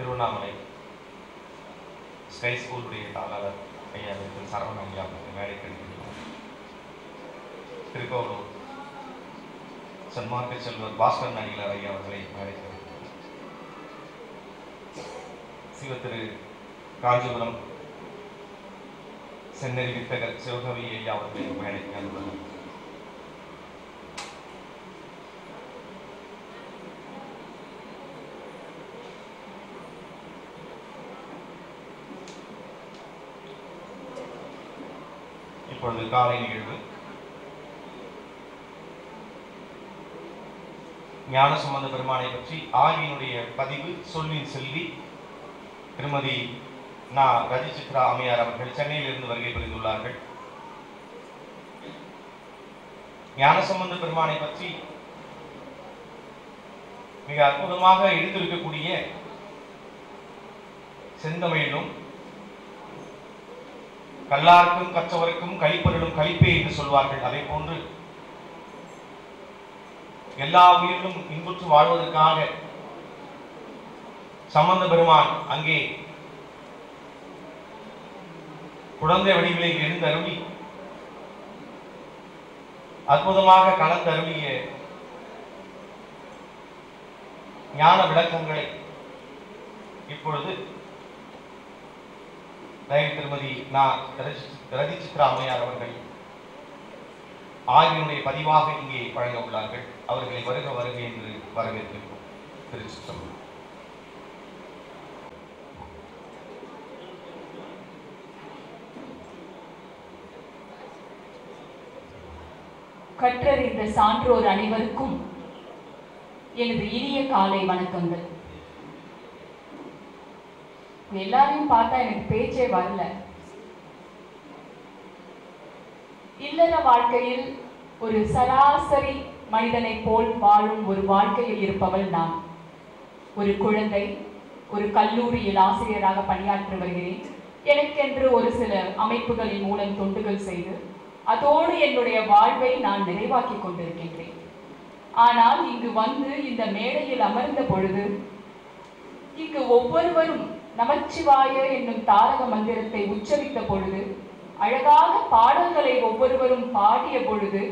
Tiruvannamalai sky ஸ்கூலுடைய தாளர் ஐயா திரு சரவண ஐயா அவர்கள் மேடைக்கு அழைக்கின்றோம் திருக்கோவலூர் சன்மார்க்க செல்வர் பாஸ்கர் அடிகளார் ஐயா அவர்களை மேடைக்கு அழைக்கின்றோம் சிவ திரு காஞ்சிபுரம் சென்னறி வித்தகர் சிவகவி ஐயா அவர்களை மேடைக்கு அனுப்புகிறோம் இப்பொழுது காலை நிகழ்வு ஞான சம்பந்த பெருமானை பற்றி ஆகியினுடைய பதிவு சொல்லின் செல்வி திருமதி நா ரஜிசித்ரா அம்மையார் அவர்கள் சென்னையிலிருந்து வருகை புரிந்துள்ளார்கள் ஞான சம்பந்த பெருமானை பற்றி மிக அற்புதமாக எடுத்திருக்கக்கூடிய செந்தமிழிலும் கல்லாருக்கும் கற்றவருக்கும் கழிப்பவர்களும் கழிப்பே என்று சொல்வார்கள் அதே போன்று எல்லா உயிரிலும் இன்புற்று வாழ்வதற்காக சம்பந்த பெருமான் அங்கே குழந்தை வடிவிலே எழுந்தருளி அற்புதமாக கலந்தருளிய ஞான விளக்கங்களை இப்பொழுது தயவு திருமதி நான் ரதி சித்ரா அம்மையார் அவர்கள் ஆய்வினுடைய பதிவாக இங்கே வழங்க உள்ளார்கள் அவர்களை வருக வருக என்று வரவேற்கின்றோம் திருச்சிற்றம்பலம் கற்றறிந்த சான்றோர் அனைவருக்கும் எனது இனிய காலை வணக்கங்கள் எல்லாரையும் பார்த்தா எனக்கு பேச்சே வரல இல்லற வாழ்க்கையில் ஒரு சராசரி மனிதனைப் போல் வாழும் ஒரு வாழ்க்கையில் இருப்பவள் நான் ஒரு குழந்தை ஒரு கல்லூரியில் ஆசிரியராக பணியாற்றி வருகிறேன் எனக்கென்று ஒரு சில அமைப்புகளின் மூலம் தொண்டுகள் செய்து அதோடு என்னுடைய வாழ்வை நான் நிறைவாக்கி கொண்டிருக்கின்றேன் ஆனால் இங்கு வந்து இந்த மேடையில் அமர்ந்த பொழுது இங்கு ஒவ்வொருவரும் நமச்சிவாய என்னும் தாரக மந்திரத்தை உச்சரித்த பொழுது அழகாக பாடல்களை ஒவ்வொருவரும் பாடிய பொழுது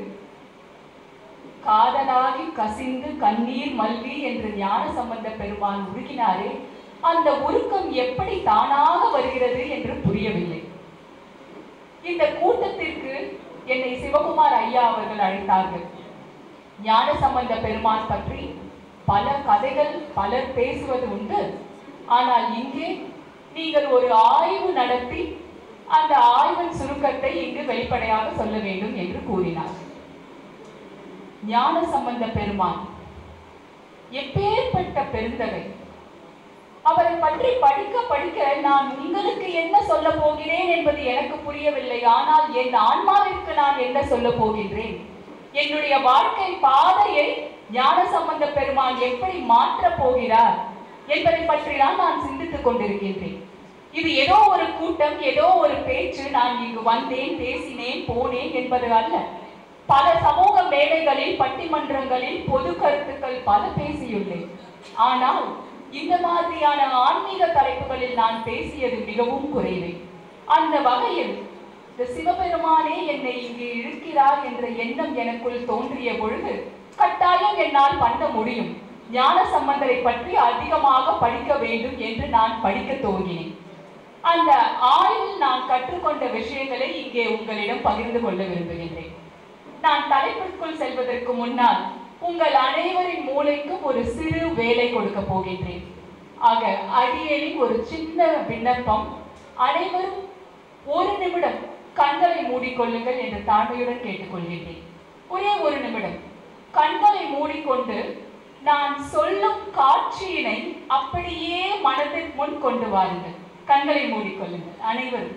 காதலாகி கசிந்து கண்ணீர் மல்வி என்று ஞான சம்பந்த பெருமான் உருகினாரே அந்த உருக்கம் எப்படி தானாக வருகிறது என்று புரியவில்லை இந்த கூட்டத்திற்கு என்னை சிவகுமார் ஐயா அவர்கள் அழைத்தார்கள் ஞான சம்பந்த பெருமான் பற்றி பல கதைகள் பலர் பேசுவது உண்டு ஆனால் இங்கே நீங்கள் ஒரு ஆய்வு நடத்தி அந்த ஆய்வின் சுருக்கத்தை இங்கு வெளிப்படையாக சொல்ல வேண்டும் என்று கூறினார் ஞான சம்பந்த பெருமான் எப்பேற்பட்ட பெருந்தகை அவரை பற்றி படிக்க படிக்க நான் உங்களுக்கு என்ன சொல்ல போகிறேன் என்பது எனக்கு புரியவில்லை ஆனால் என் ஆன்மாவிற்கு நான் என்ன சொல்ல போகின்றேன் என்னுடைய வாழ்க்கை பாதையை ஞான சம்பந்த பெருமான் எப்படி மாற்றப் போகிறார் என்பதை பற்றி தான் நான் சிந்தித்துக் கொண்டிருக்கின்றேன் இது ஏதோ ஒரு கூட்டம் ஏதோ ஒரு பேச்சு நான் இங்கு வந்தேன் பேசினேன் போனேன் என்பது அல்ல பல சமூக மேடைகளில் பட்டிமன்றங்களில் பொது கருத்துக்கள் பல பேசியுள்ளேன் ஆனால் இந்த மாதிரியான ஆன்மீக தலைப்புகளில் நான் பேசியது மிகவும் குறைவே அந்த வகையில் இந்த சிவபெருமானே என்னை இங்கு இழுக்கிறார் என்ற எண்ணம் எனக்குள் தோன்றிய பொழுது கட்டாயம் என்னால் பண்ண முடியும் ஞான சம்பந்தரை பற்றி அதிகமாக படிக்க வேண்டும் என்று நான் படிக்க துவங்கினேன் அந்த ஆய்வில் நான் கற்றுக்கொண்ட விஷயங்களை இங்கே உங்களிடம் பகிர்ந்து கொள்ள விரும்புகின்றேன் நான் தலைப்பிற்குள் செல்வதற்கு முன்னால் உங்கள் அனைவரின் மூளைக்கும் ஒரு சிறு வேலை கொடுக்க போகின்றேன் ஆக அடியேனின் ஒரு சின்ன விண்ணப்பம் அனைவரும் ஒரு நிமிடம் கண்களை மூடிக்கொள்ளுங்கள் என்று தாழ்மையுடன் கேட்டுக்கொள்கின்றேன் ஒரே ஒரு நிமிடம் கண்களை மூடிக்கொண்டு நான் சொல்லும் காட்சியினை அப்படியே மனதிற்கு முன் கொண்டு வாருங்கள் கண்களை மூடிக்கொள்ளுங்கள் அனைவரும்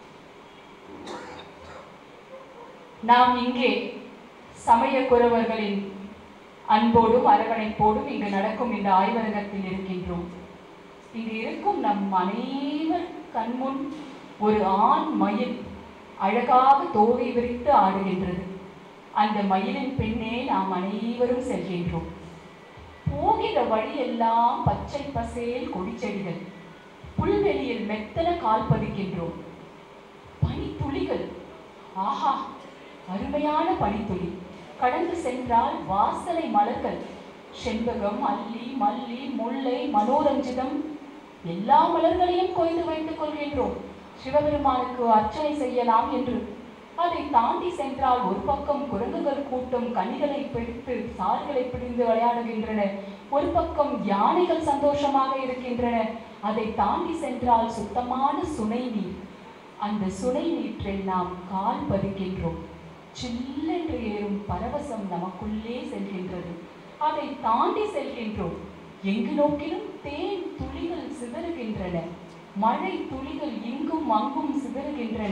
நாம் இங்கே சமய குறவர்களின் அன்போடும் அரவணைப்போடும் இங்கு நடக்கும் இந்த ஆய்வரங்கத்தில் இருக்கின்றோம் இங்கு இருக்கும் நம் அனைவர் கண்முன் ஒரு ஆண் மயில் அழகாக தோகை விரித்து ஆடுகின்றது அந்த மயிலின் பின்னே நாம் அனைவரும் செல்கின்றோம் போகிற வழியெல்லாம் பச்சை பசேல் கொடிச்செடிகள் புல்வெளியில் மெத்தன கால் பதிக்கின்றோம் பனித்துளிகள் ஆஹா அருமையான பனித்துளி கடந்து சென்றால் வாசனை மலர்கள் செண்பகம் அல்லி மல்லி முல்லை மனோரஞ்சிதம் எல்லா மலர்களையும் கொய்து வைத்துக் கொள்கின்றோம் சிவபெருமானுக்கு அர்ச்சனை செய்யலாம் என்று அதை தாண்டி சென்றால் ஒரு பக்கம் குரங்குகள் கூட்டம் கனிகளை பிடித்து சாறுகளை பிடிந்து விளையாடுகின்றன ஒரு பக்கம் யானைகள் சந்தோஷமாக இருக்கின்றன அதை தாண்டி சென்றால் சுத்தமான சுனை நீர் அந்த சுனை நீற்றில் நாம் கால் பதிக்கின்றோம் சில்லென்று ஏறும் பரவசம் நமக்குள்ளே செல்கின்றது அதை தாண்டி செல்கின்றோம் எங்கு நோக்கிலும் தேன் துளிகள் சிதறுகின்றன மழை துளிகள் இங்கும் அங்கும் சிதறுகின்றன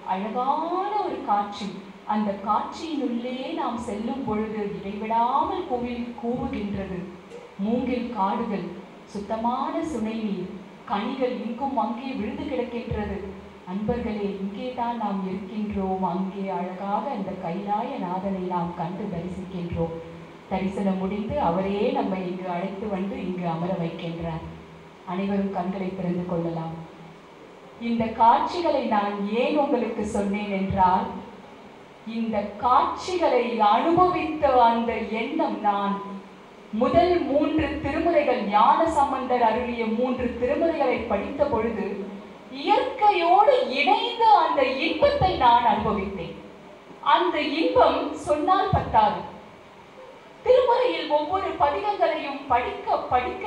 அழகான ஒரு காட்சி அந்த காட்சியினுள்ளே நாம் செல்லும் பொழுது இடைவிடாமல் கோவில் கூவுகின்றது மூங்கில் காடுகள் சுத்தமான சுனை நீர் கனிகள் இங்கும் அங்கே விழுந்து கிடக்கின்றது அன்பர்களே இங்கே தான் நாம் இருக்கின்றோம் அங்கே அழகாக அந்த கைலாய நாதனை நாம் கண்டு தரிசிக்கின்றோம் தரிசனம் முடிந்து அவரே நம்மை இங்கு அழைத்து வந்து இங்கு அமர வைக்கின்றார் அனைவரும் கண்களை திறந்து கொள்ளலாம் இந்த காட்சிகளை நான் ஏன் உங்களுக்கு சொன்னேன் என்றால் இந்த காட்சிகளை அனுபவித்த அந்த எண்ணம் நான் முதல் மூன்று திருமுறைகள் ஞான சம்பந்தர் அருளிய மூன்று திருமுறைகளை படித்த பொழுது இயற்கையோடு இணைந்த அந்த இன்பத்தை நான் அனுபவித்தேன் அந்த இன்பம் சொன்னால் பத்தாது திருமுறையில் ஒவ்வொரு பதிகங்களையும் படிக்க படிக்க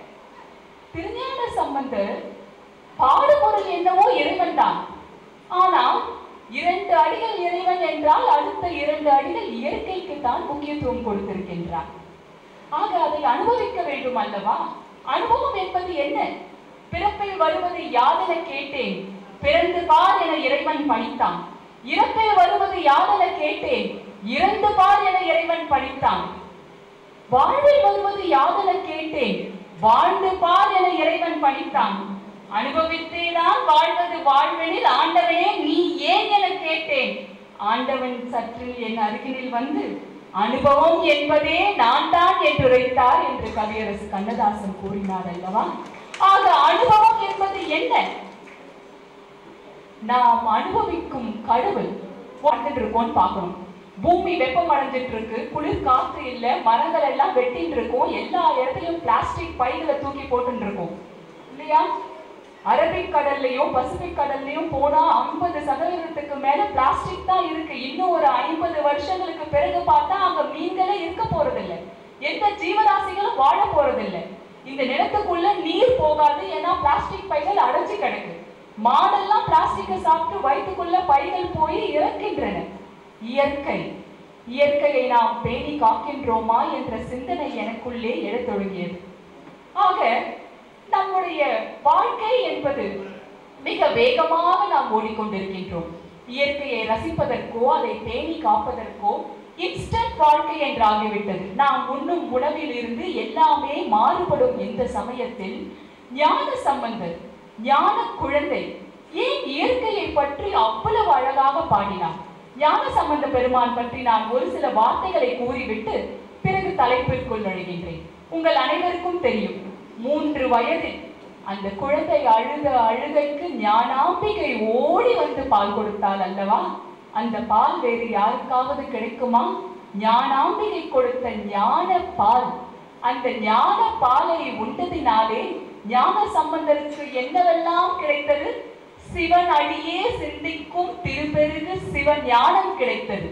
திருஞான சம்பந்தர் பாடுபொருள் என்னவோ இறைவன் தான் ஆனால் இரண்டு அடிகள் இறைவன் என்றால் அடுத்த இரண்டு அடிகள் இயற்கைக்கு தான் முக்கியத்துவம் கொடுத்திருக்கின்றார் ஆக அதை அனுபவிக்க வேண்டும் அல்லவா அனுபவம் என்பது என்ன பிறப்பில் வருவது யாதென கேட்டேன் பிறந்து பார் என இறைவன் பணித்தான் இறப்பில் வருவது யாதென கேட்டேன் இறந்து பார் என இறைவன் பணித்தான் வாழ்வில் வருவது யாதென கேட்டேன் வாழ்ந்து பார் என இறைவன் பணித்தான் அனுபவித்தேதான் வாழ்வது வாழ்வெனில் ஆண்டவனே நீ ஏன் என கேட்டேன் ஆண்டவன் சற்று என் அருகினில் வந்து அனுபவம் என்பதே நான் தான் என்றுரைத்தார் என்று கவியரசு கண்ணதாசன் கூறினார் அல்லவா ஆக அனுபவம் என்பது என்ன நாம் அனுபவிக்கும் கடவுள் வாழ்ந்துட்டு இருக்கோம்னு பார்க்கணும் பூமி வெப்பம் அடைஞ்சிட்டு இருக்கு குளிர் காத்து இல்ல மரங்கள் எல்லாம் வெட்டிட்டு இருக்கோம் எல்லா இடத்துலயும் பிளாஸ்டிக் பைகளை தூக்கி போட்டுட்டு இருக்கோம் இல்லையா அரபிக் கடல்லையும் பசிபிக் கடல்லையும் போனா ஐம்பது சதவீதத்துக்கு மேல பிளாஸ்டிக் தான் இருக்கு இன்னும் ஒரு ஐம்பது வருஷங்களுக்கு பிறகு பார்த்தா அங்க மீன்களே இருக்க போறதில்லை எந்த ஜீவராசிகளும் வாழ போறதில்லை இந்த நிலத்துக்குள்ள நீர் போகாது ஏன்னா பிளாஸ்டிக் பைகள் அடைஞ்சு கிடக்கு மாடெல்லாம் பிளாஸ்டிக்கை சாப்பிட்டு வயிற்றுக்குள்ள பைகள் போய் இறக்கின்றன இயற்கை இயற்கையை நாம் பேணி காக்கின்றோமா என்ற சிந்தனை எனக்குள்ளே எழத் தொடங்கியது ஆக நம்முடைய வாழ்க்கை என்பது மிக வேகமாக நாம் ஓடிக்கொண்டிருக்கின்றோம் இயற்கையை ரசிப்பதற்கோ அதை பேணி காப்பதற்கோ இன்ஸ்டன்ட் வாழ்க்கை என்று ஆகிவிட்டது நாம் உண்ணும் உணவில் இருந்து எல்லாமே மாறுபடும் இந்த சமயத்தில் ஞான சம்பந்தர் ஞான குழந்தை ஏன் இயற்கையை பற்றி அவ்வளவு அழகாக பாடினார் ஞான சம்பந்த பெருமான் பற்றி நான் ஒரு சில வார்த்தைகளை கூறிவிட்டு பிறகு தலைப்பிற்குள் நுழைகின்றேன் உங்கள் அனைவருக்கும் தெரியும் மூன்று வயதில் அந்த குழந்தை அழுத அழுகைக்கு ஞானாம்பிகை ஓடி வந்து பால் கொடுத்தாள் அல்லவா அந்த பால் வேறு யாருக்காவது கிடைக்குமா ஞானாம்பிகை கொடுத்த ஞான பால் அந்த ஞான பாலை உண்டதினாலே ஞான சம்பந்தருக்கு என்னவெல்லாம் கிடைத்தது சிவன் அடியே சிந்திக்கும் திருப்பெருகு சிவன் ஞானம் கிடைத்தது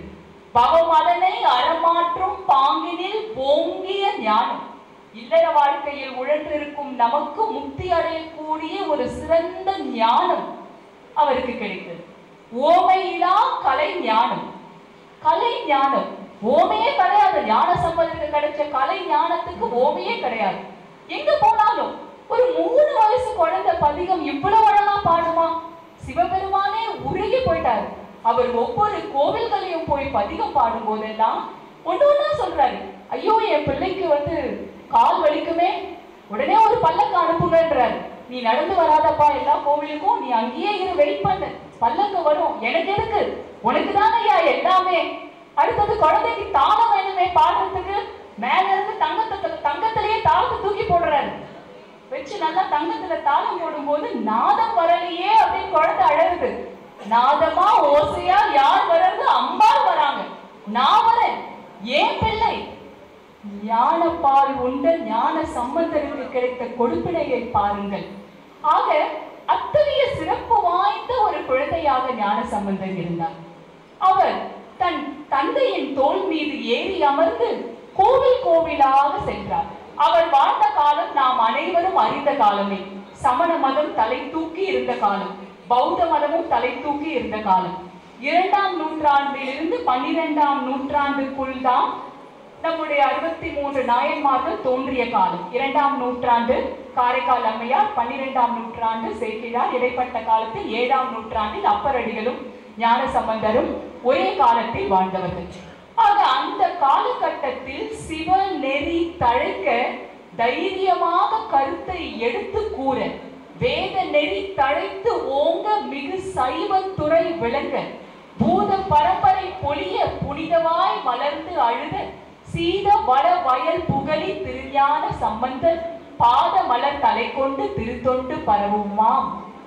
பவமதனை அறமாற்றும் பாங்கினில் ஓங்கிய ஞானம் இல்லற வாழ்க்கையில் உழன்றிருக்கும் நமக்கு முக்தி அடையக்கூடிய ஒரு சிறந்த ஞானம் அவருக்கு கிடைத்தது ஓமையிலா கலை ஞானம் கலை ஞானம் ஓமையே கிடையாது ஞான சம்பந்தத்துக்கு கிடைச்ச கலை ஞானத்துக்கு ஓமையே கிடையாது எங்க போனாலும் ஒரு மூணு வயசு குழந்தை பதிகம் இவ்வளவு அழகா பாடுமா சிவபெருமானே உருகி போயிட்டாரு அவர் ஒவ்வொரு கோவில்களையும் போய் பதிகம் பாடும் போதெல்லாம் ஒண்ணு ஒண்ணா சொல்றாரு ஐயோ என் பிள்ளைக்கு வந்து கால் வலிக்குமே உடனே ஒரு பல்லக்கு அனுப்புங்கன்றாரு நீ நடந்து வராதப்பா எல்லா கோவிலுக்கும் நீ அங்கேயே இரு வெயிட் பண்ணு பல்லக்கு வரும் எனக்கு எதுக்கு உனக்கு தானே ஐயா எல்லாமே அடுத்தது குழந்தைக்கு தாளம் வேணுமே பாடுறதுக்கு மேல இருந்து தங்கத்தை தங்கத்திலே தாளத்தை தூக்கி போடுறாரு வச்சு நல்லா தங்கத்துல தாளம் போடும்போது நாதம் வரலையே அப்படின்னு குழந்தை அழகுது நாதமா ஓசையா யார் வர்றது அம்பாள் வராங்க நான் வரேன் ஏன் பிள்ளை ஞானப்பால் உண்ட ஞான சம்பந்தருக்கு கிடைத்த கொடுப்பினையை பாருங்கள் ஆக அத்தகைய சிறப்பு வாய்ந்த ஒரு குழந்தையாக ஞான சம்பந்தர் இருந்தார் அவர் தன் தந்தையின் தோள் மீது ஏறி அமர்ந்து கோவில் கோவிலாக சென்றார் அவர் வாழ்ந்த காலம் நாம் அனைவரும் அறிந்த காலமே சமண மதம் தலை தூக்கி இருந்த காலம் பௌத்த மதமும் தலை தூக்கி இருந்த காலம் இரண்டாம் நூற்றாண்டிலிருந்து பன்னிரெண்டாம் நூற்றாண்டுக்குள் தான் நம்முடைய அறுபத்தி மூன்று நாயன்மார்கள் தோன்றிய காலம் இரண்டாம் நூற்றாண்டு காரைக்கால் அம்மையார் பன்னிரெண்டாம் நூற்றாண்டு சேக்கிழார் இடைப்பட்ட காலத்தில் ஏழாம் நூற்றாண்டில் அப்பரடிகளும் ஞான சம்பந்தரும் ஒரே காலத்தில் வாழ்ந்தவர்கள் ஆக அந்த காலகட்டத்தில் சிவ நெறி தழைக்க தைரியமாக கருத்தை எடுத்து கூற வேத நெறி தழைத்து ஓங்க மிகு சைவத்துறை விளங்க பூத பரம்பரை பொலிய புனிதமாய் மலர்ந்து அழுத சீத வட வயல் புகழி திருஞான சம்பந்தர் பாத மலர் தலை கொண்டு திருத்தொண்டு பரவுமாம்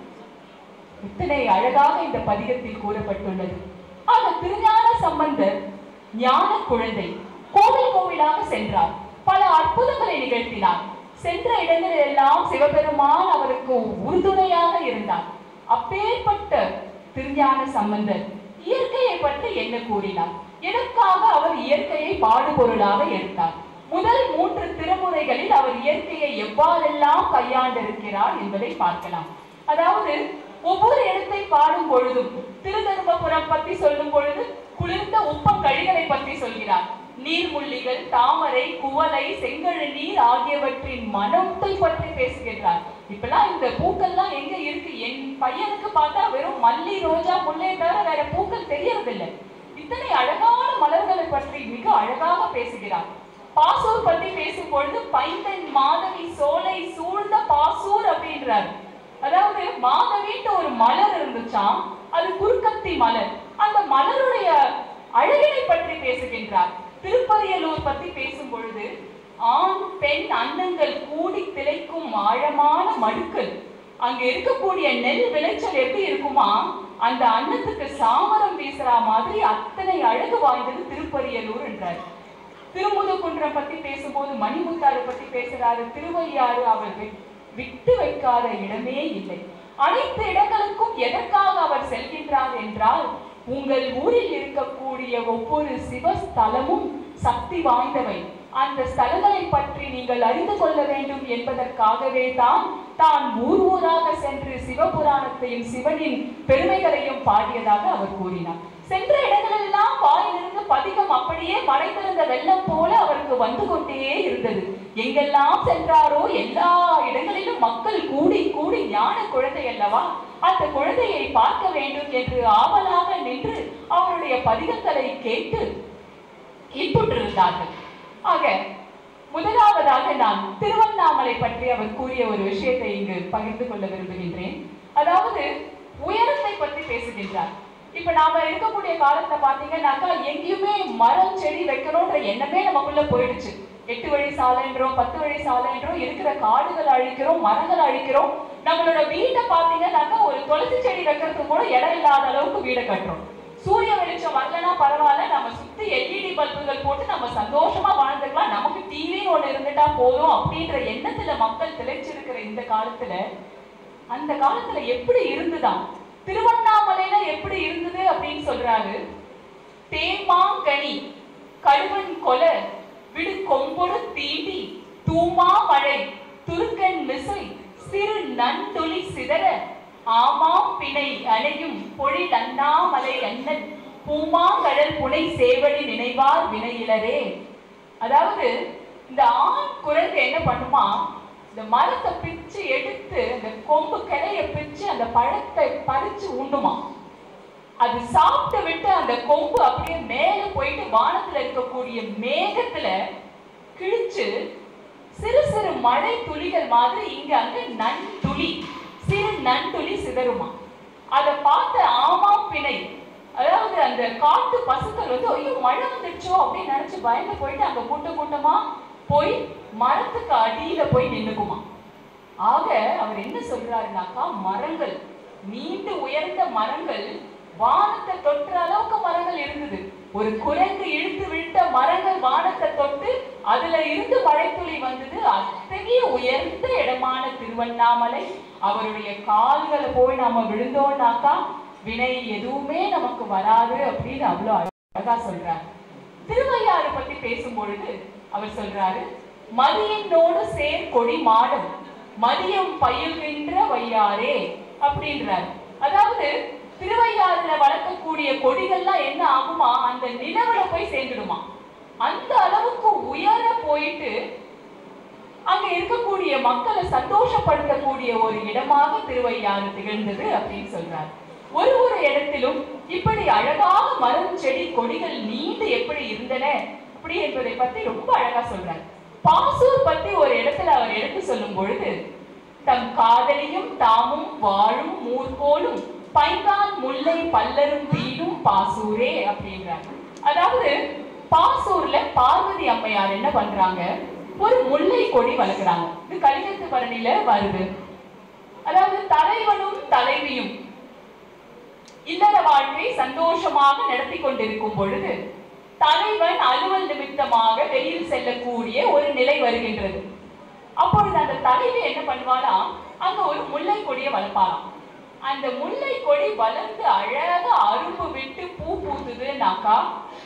இத்தனை அழகாக இந்த பதிகத்தில் கூறப்பட்டுள்ளது ஆக திருஞான சம்பந்தர் ஞான குழந்தை கோவில் கோவிலாக சென்றார் பல அற்புதங்களை நிகழ்த்தினார் சென்ற இடங்களில் எல்லாம் சிவபெருமான் அவருக்கு உறுதுணையாக இருந்தார் அப்பேற்பட்ட திருஞான சம்பந்தர் இயற்கையை பற்றி என்ன கூறினார் எதற்காக அவர் இயற்கையை பாடுபொருளாக எடுத்தார் முதல் மூன்று திருமுறைகளில் அவர் இயற்கையை எவ்வாறெல்லாம் கையாண்டிருக்கிறார் என்பதை பார்க்கலாம் அதாவது ஒவ்வொரு இடத்தை பாடும் பொழுதும் திருதர்மபுரம் பற்றி சொல்லும் பொழுது குளிர்ந்த உப்பங்கழிகளை பற்றி சொல்கிறார் நீர்முள்ளிகள் தாமரை குவளை செங்கழு நீர் ஆகியவற்றின் மனத்தை பற்றி பேசுகின்றார் இப்பெல்லாம் இந்த பூக்கள்லாம் எங்க இருக்கு என் பையனுக்கு பார்த்தா வெறும் மல்லி ரோஜா முல்லை தவிர வேற பூக்கள் தெரியறதில்லை இத்தனை அழகான மலர்களை பற்றி மிக அழகாக பேசுகிறார் பாசூர் பத்தி பேசும் பொழுது பைந்தன் மாதவி சோலை சூழ்ந்த பாசூர் அப்படின்றாரு அதாவது மாதவின்ற ஒரு மலர் இருந்துச்சாம் அது குறுக்கத்தி மலர் அந்த மலருடைய அழகினை பற்றி பேசுகின்றார் திருப்பரியலூர் பத்தி பேசும் பொழுது ஆண் பெண் அன்னங்கள் கூடி திளைக்கும் ஆழமான மடுக்கள் அங்க இருக்கக்கூடிய நெல் விளைச்சல் எப்படி இருக்குமா அந்த அன்னத்துக்கு சாமரம் வீசுற மாதிரி அத்தனை அழகு வாய்ந்தது திருப்பரியலூர் என்றார் திருமுதுகுன்றம் பத்தி பேசும்போது மணிமுத்தாறு பத்தி பேசுறாரு திருவையாறு அவர் வி- விட்டு வைக்காத இடமே இல்லை அனைத்து இடங்களுக்கும் எதற்காக அவர் செல்கின்றார் என்றால் உங்கள் ஊரில் இருக்கக்கூடிய ஒவ்வொரு சிவஸ்தலமும் சக்தி வாய்ந்தவை அந்த ஸ்தலங்களை பற்றி நீங்கள் அறிந்து கொள்ள வேண்டும் என்பதற்காகவே தான் தான் ஊர் ஊராக சென்று சிவபுராணத்தையும் சிவனின் பெருமைகளையும் பாடியதாக அவர் கூறினார் சென்ற இடங்களெல்லாம் வாயிலிருந்து பதிகம் அப்படியே மறைந்திருந்த வெள்ளம் போல அவருக்கு வந்து கொண்டே இருந்தது எங்கெல்லாம் சென்றாரோ எல்லா இடங்களிலும் மக்கள் கூடி கூடி ஞான குழந்தை அல்லவா அந்த குழந்தையை பார்க்க வேண்டும் என்று ஆவலாக நின்று அவருடைய பதிகங்களை கேட்டு இன்புற்றிருந்தார்கள் ஆக முதலாவதாக நான் திருவண்ணாமலை பற்றி அவர் கூறிய ஒரு விஷயத்தை இங்கு பகிர்ந்து கொள்ள விரும்புகின்றேன் அதாவது உயரத்தை பற்றி பேசுகின்றார் இப்ப நாம இருக்கக்கூடிய காலத்துல பாத்தீங்கன்னாக்கா எங்கேயுமே மரம் செடி வைக்கணும்ன்ற எண்ணமே நமக்குள்ள போயிடுச்சு எட்டு வழி சாலைன்றோம் பத்து வழி சாலைன்றோம் இருக்கிற காடுகள் அழிக்கிறோம் மரங்கள் அழிக்கிறோம் நம்மளோட வீட்டை பாத்தீங்கன்னாக்கா ஒரு துளசி செடி வைக்கிறதுக்கு கூட இடம் இல்லாத அளவுக்கு வீடை கட்டுறோம் சூரிய வெளிச்சம் வரலனா பரவாயில்ல நம்ம சுத்தி எல்இடி பல்புகள் போட்டு நம்ம சந்தோஷமா வாழ்ந்துக்கலாம் நமக்கு டிவின்னு ஒண்ணு இருந்துட்டா போதும் அப்படின்ற எண்ணத்துல மக்கள் திளைச்சிருக்கிற இந்த காலத்துல அந்த காலத்துல எப்படி இருந்துதான் திருவண்ணாமலையில எப்படி இருந்தது அப்படின்னு சொல்றாரு தேமாங்கனி கழுவன் கொல விடு கொம்பொடு தீண்டி தூமா மழை துருக்கன் மிசை சிறு நன்துளி சிதற ஆமாம் பிணை அணையும் பொழில் அண்ணாமலை அண்ணன் பூமாங்கடல் புனை சேவடி நினைவார் வினையிலரே அதாவது இந்த ஆண் குரங்கு என்ன பண்ணுமா இந்த மரத்தை பிச்சு எடுத்து அந்த கொம்பு கிளைய பிச்சு அந்த பழத்தை பறிச்சு உண்ணுமா அது சாப்பிட்டு விட்டு அந்த கொம்பு அப்படியே மேல போயிட்டு வானத்துல இருக்கக்கூடிய மேகத்துல கிழிச்சு சிறு சிறு மழை துளிகள் மாதிரி இங்க அங்க நன்துளி சிறு நன்துளி சிதறுமா அதை பார்த்த ஆமாம் பிணை அதாவது அந்த காட்டு பசுக்கள் வந்து ஐயோ மழை வந்துடுச்சோ அப்படின்னு நினைச்சு பயந்து போயிட்டு அங்க கூட்டம் கூட்டமா போய் மரத்துக்கு அடியில போய் நின்னுக்குமா ஆக அவர் என்ன சொல்றாருனாக்கா மரங்கள் நீண்டு உயர்ந்த மரங்கள் வானத்தை தொற்ற அளவுக்கு மரங்கள் இருந்தது ஒரு குரங்கு இழுத்து விட்ட மரங்கள் வானத்தை தொட்டு அதுல இருந்து மழைத்துளி வந்தது அத்தகைய உயர்ந்த இடமான திருவண்ணாமலை அவருடைய கால்களை போய் நாம விழுந்தோம்னாக்கா வினை எதுவுமே நமக்கு வராது அப்படின்னு அவ்வளவு அழகா சொல்றாரு திருவையாறு பத்தி பேசும் பொழுது அவர் சொல்றாரு மதியனோடு சேர் கொடி மாடம் மதியம் பயில்கின்ற வையாரே அப்படின்றார் அதாவது திருவையாறுல வளர்க்கக்கூடிய கொடிகள்லாம் என்ன ஆகுமா அந்த நிலவுல போய் சேர்ந்துடுமா அந்த அளவுக்கு உயர போயிட்டு அங்க இருக்கக்கூடிய மக்களை சந்தோஷப்படுத்தக்கூடிய ஒரு இடமாக திருவையாறு திகழ்ந்தது அப்படின்னு சொல்றார் ஒரு ஒரு இடத்திலும் இப்படி அழகாக மரம் செடி கொடிகள் நீண்டு எப்படி இருந்தன அப்படி என்பதை பத்தி ரொம்ப அழகா சொல்றார் பாசூர் பத்தி ஒரு இடத்துல அவர் எடுத்து சொல்லும் பொழுது தம் காதலியும் தாமும் வாழும் மூர்கோலும் பைங்கான் முல்லை பல்லரும் பீடும் பாசூரே அப்படின்றாங்க அதாவது பாசூர்ல பார்வதி அம்மையார் என்ன பண்றாங்க ஒரு முல்லை கொடி வளர்க்குறாங்க இது கலிங்கத்து பரணியில வருது அதாவது தலைவனும் தலைவியும் இல்லற வாழ்க்கை சந்தோஷமாக நடத்தி கொண்டிருக்கும் பொழுது தலைவன் அலுவல் நிமித்தமாக வெளியில் செல்லக்கூடிய ஒரு நிலை வருகின்றது அப்பொழுது அந்த தலைவி என்ன பண்ணுவாளாம் அங்க ஒரு முல்லை கொடியை வளர்ப்பாளாம் அந்த முல்லை கொடி வளர்ந்து அழகா அரும்பு விட்டு பூ பூத்துதுன்னாக்கா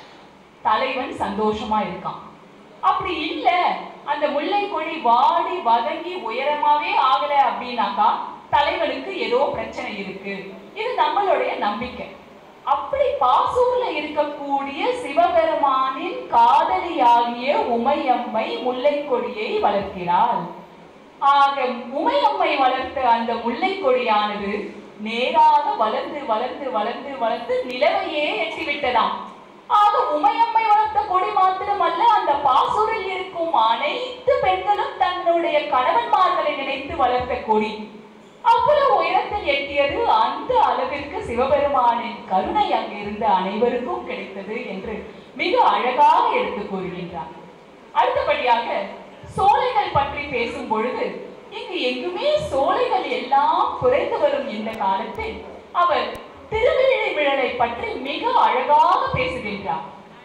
தலைவன் சந்தோஷமா இருக்கான் அப்படி இல்ல அந்த முல்லை கொடி வாடி வதங்கி உயரமாவே ஆகல அப்படின்னாக்கா தலைவனுக்கு ஏதோ பிரச்சனை இருக்கு இது நம்மளுடைய நம்பிக்கை அப்படி பாசூர்ல இருக்கக்கூடிய சிவபெருமானின் காதலியாகிய உமையம்மை முல்லை கொடியை வளர்க்கிறாள் ஆக உமையம்மை வளர்த்த அந்த முல்லை கொடியானது நேராக வளர்ந்து வளர்ந்து வளர்ந்து வளர்ந்து நிலவையே எட்டிவிட்டதாம் ஆக உமையம்மை வளர்த்த கொடி மாத்திரமல்ல அந்த பாசூரில் இருக்கும் அனைத்து பெண்களும் தன்னுடைய கணவன்மார்களை நினைத்து வளர்த்த கொடி அவ்வளவு உயரத்தில் எட்டியது அந்த அளவிற்கு சிவபெருமானின் கருணை அங்கிருந்த அனைவருக்கும் கிடைத்தது என்று மிக அழகாக எடுத்து கூறுகின்றார் அடுத்தபடியாக சோலைகள் பற்றி பேசும் பொழுது இங்கு எங்குமே சோலைகள் எல்லாம் குறைந்து வரும் இந்த காலத்தில் அவர் திருவிழிமிழலை பற்றி மிக அழகாக பேசுகின்றார்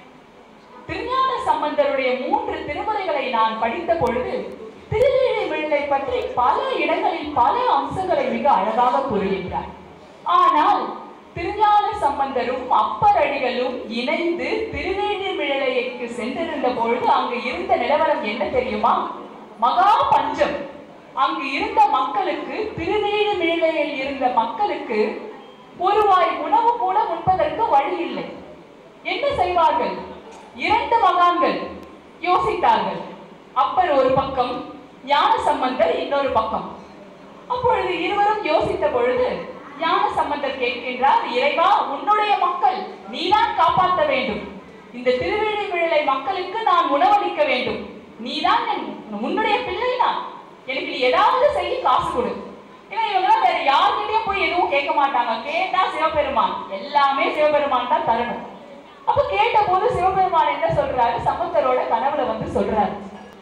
திருஞான சம்பந்தருடைய மூன்று திருமுறைகளை நான் படித்த பொழுது திருவிழிமிழலை பற்றி பல இடங்களில் பல அம்சங்களை மிக அழகாக கூறுகின்றார் ஆனால் திருஞான சம்பந்தரும் அப்பரடிகளும் இணைந்து திருவேணிமிழலைக்கு சென்றிருந்த பொழுது அங்கு இருந்த நிலவரம் என்ன தெரியுமா மகா பஞ்சம் அங்கு இருந்த மக்களுக்கு திருவேணிமிழலையில் இருந்த மக்களுக்கு ஒருவாய் உணவு கூட உண்பதற்கு வழி இல்லை என்ன செய்வார்கள் இரண்டு மகான்கள் யோசித்தார்கள் அப்பர் ஒரு பக்கம் ஞான சம்பந்தர் இன்னொரு பக்கம் அப்பொழுது இருவரும் யோசித்த பொழுது ஞான சம்பந்தர் கேட்கின்றார் இறைவா உன்னுடைய மக்கள் நீதான் காப்பாற்ற வேண்டும் இந்த திருவிழிமிழலை மக்களுக்கு நான் உணவளிக்க வேண்டும் நீதான் என் உன்னுடைய பிள்ளை நான் எனக்கு நீ ஏதாவது செய்ய காசு கொடு ஏன்னா இவங்கெல்லாம் வேற யார்கிட்டயும் போய் எதுவும் கேட்க மாட்டாங்க கேட்டா சிவபெருமான் எல்லாமே சிவபெருமான் தான் தரணும் அப்ப கேட்ட போது சிவபெருமான் என்ன சொல்றாரு சமுத்தரோட கனவுல வந்து சொல்றாரு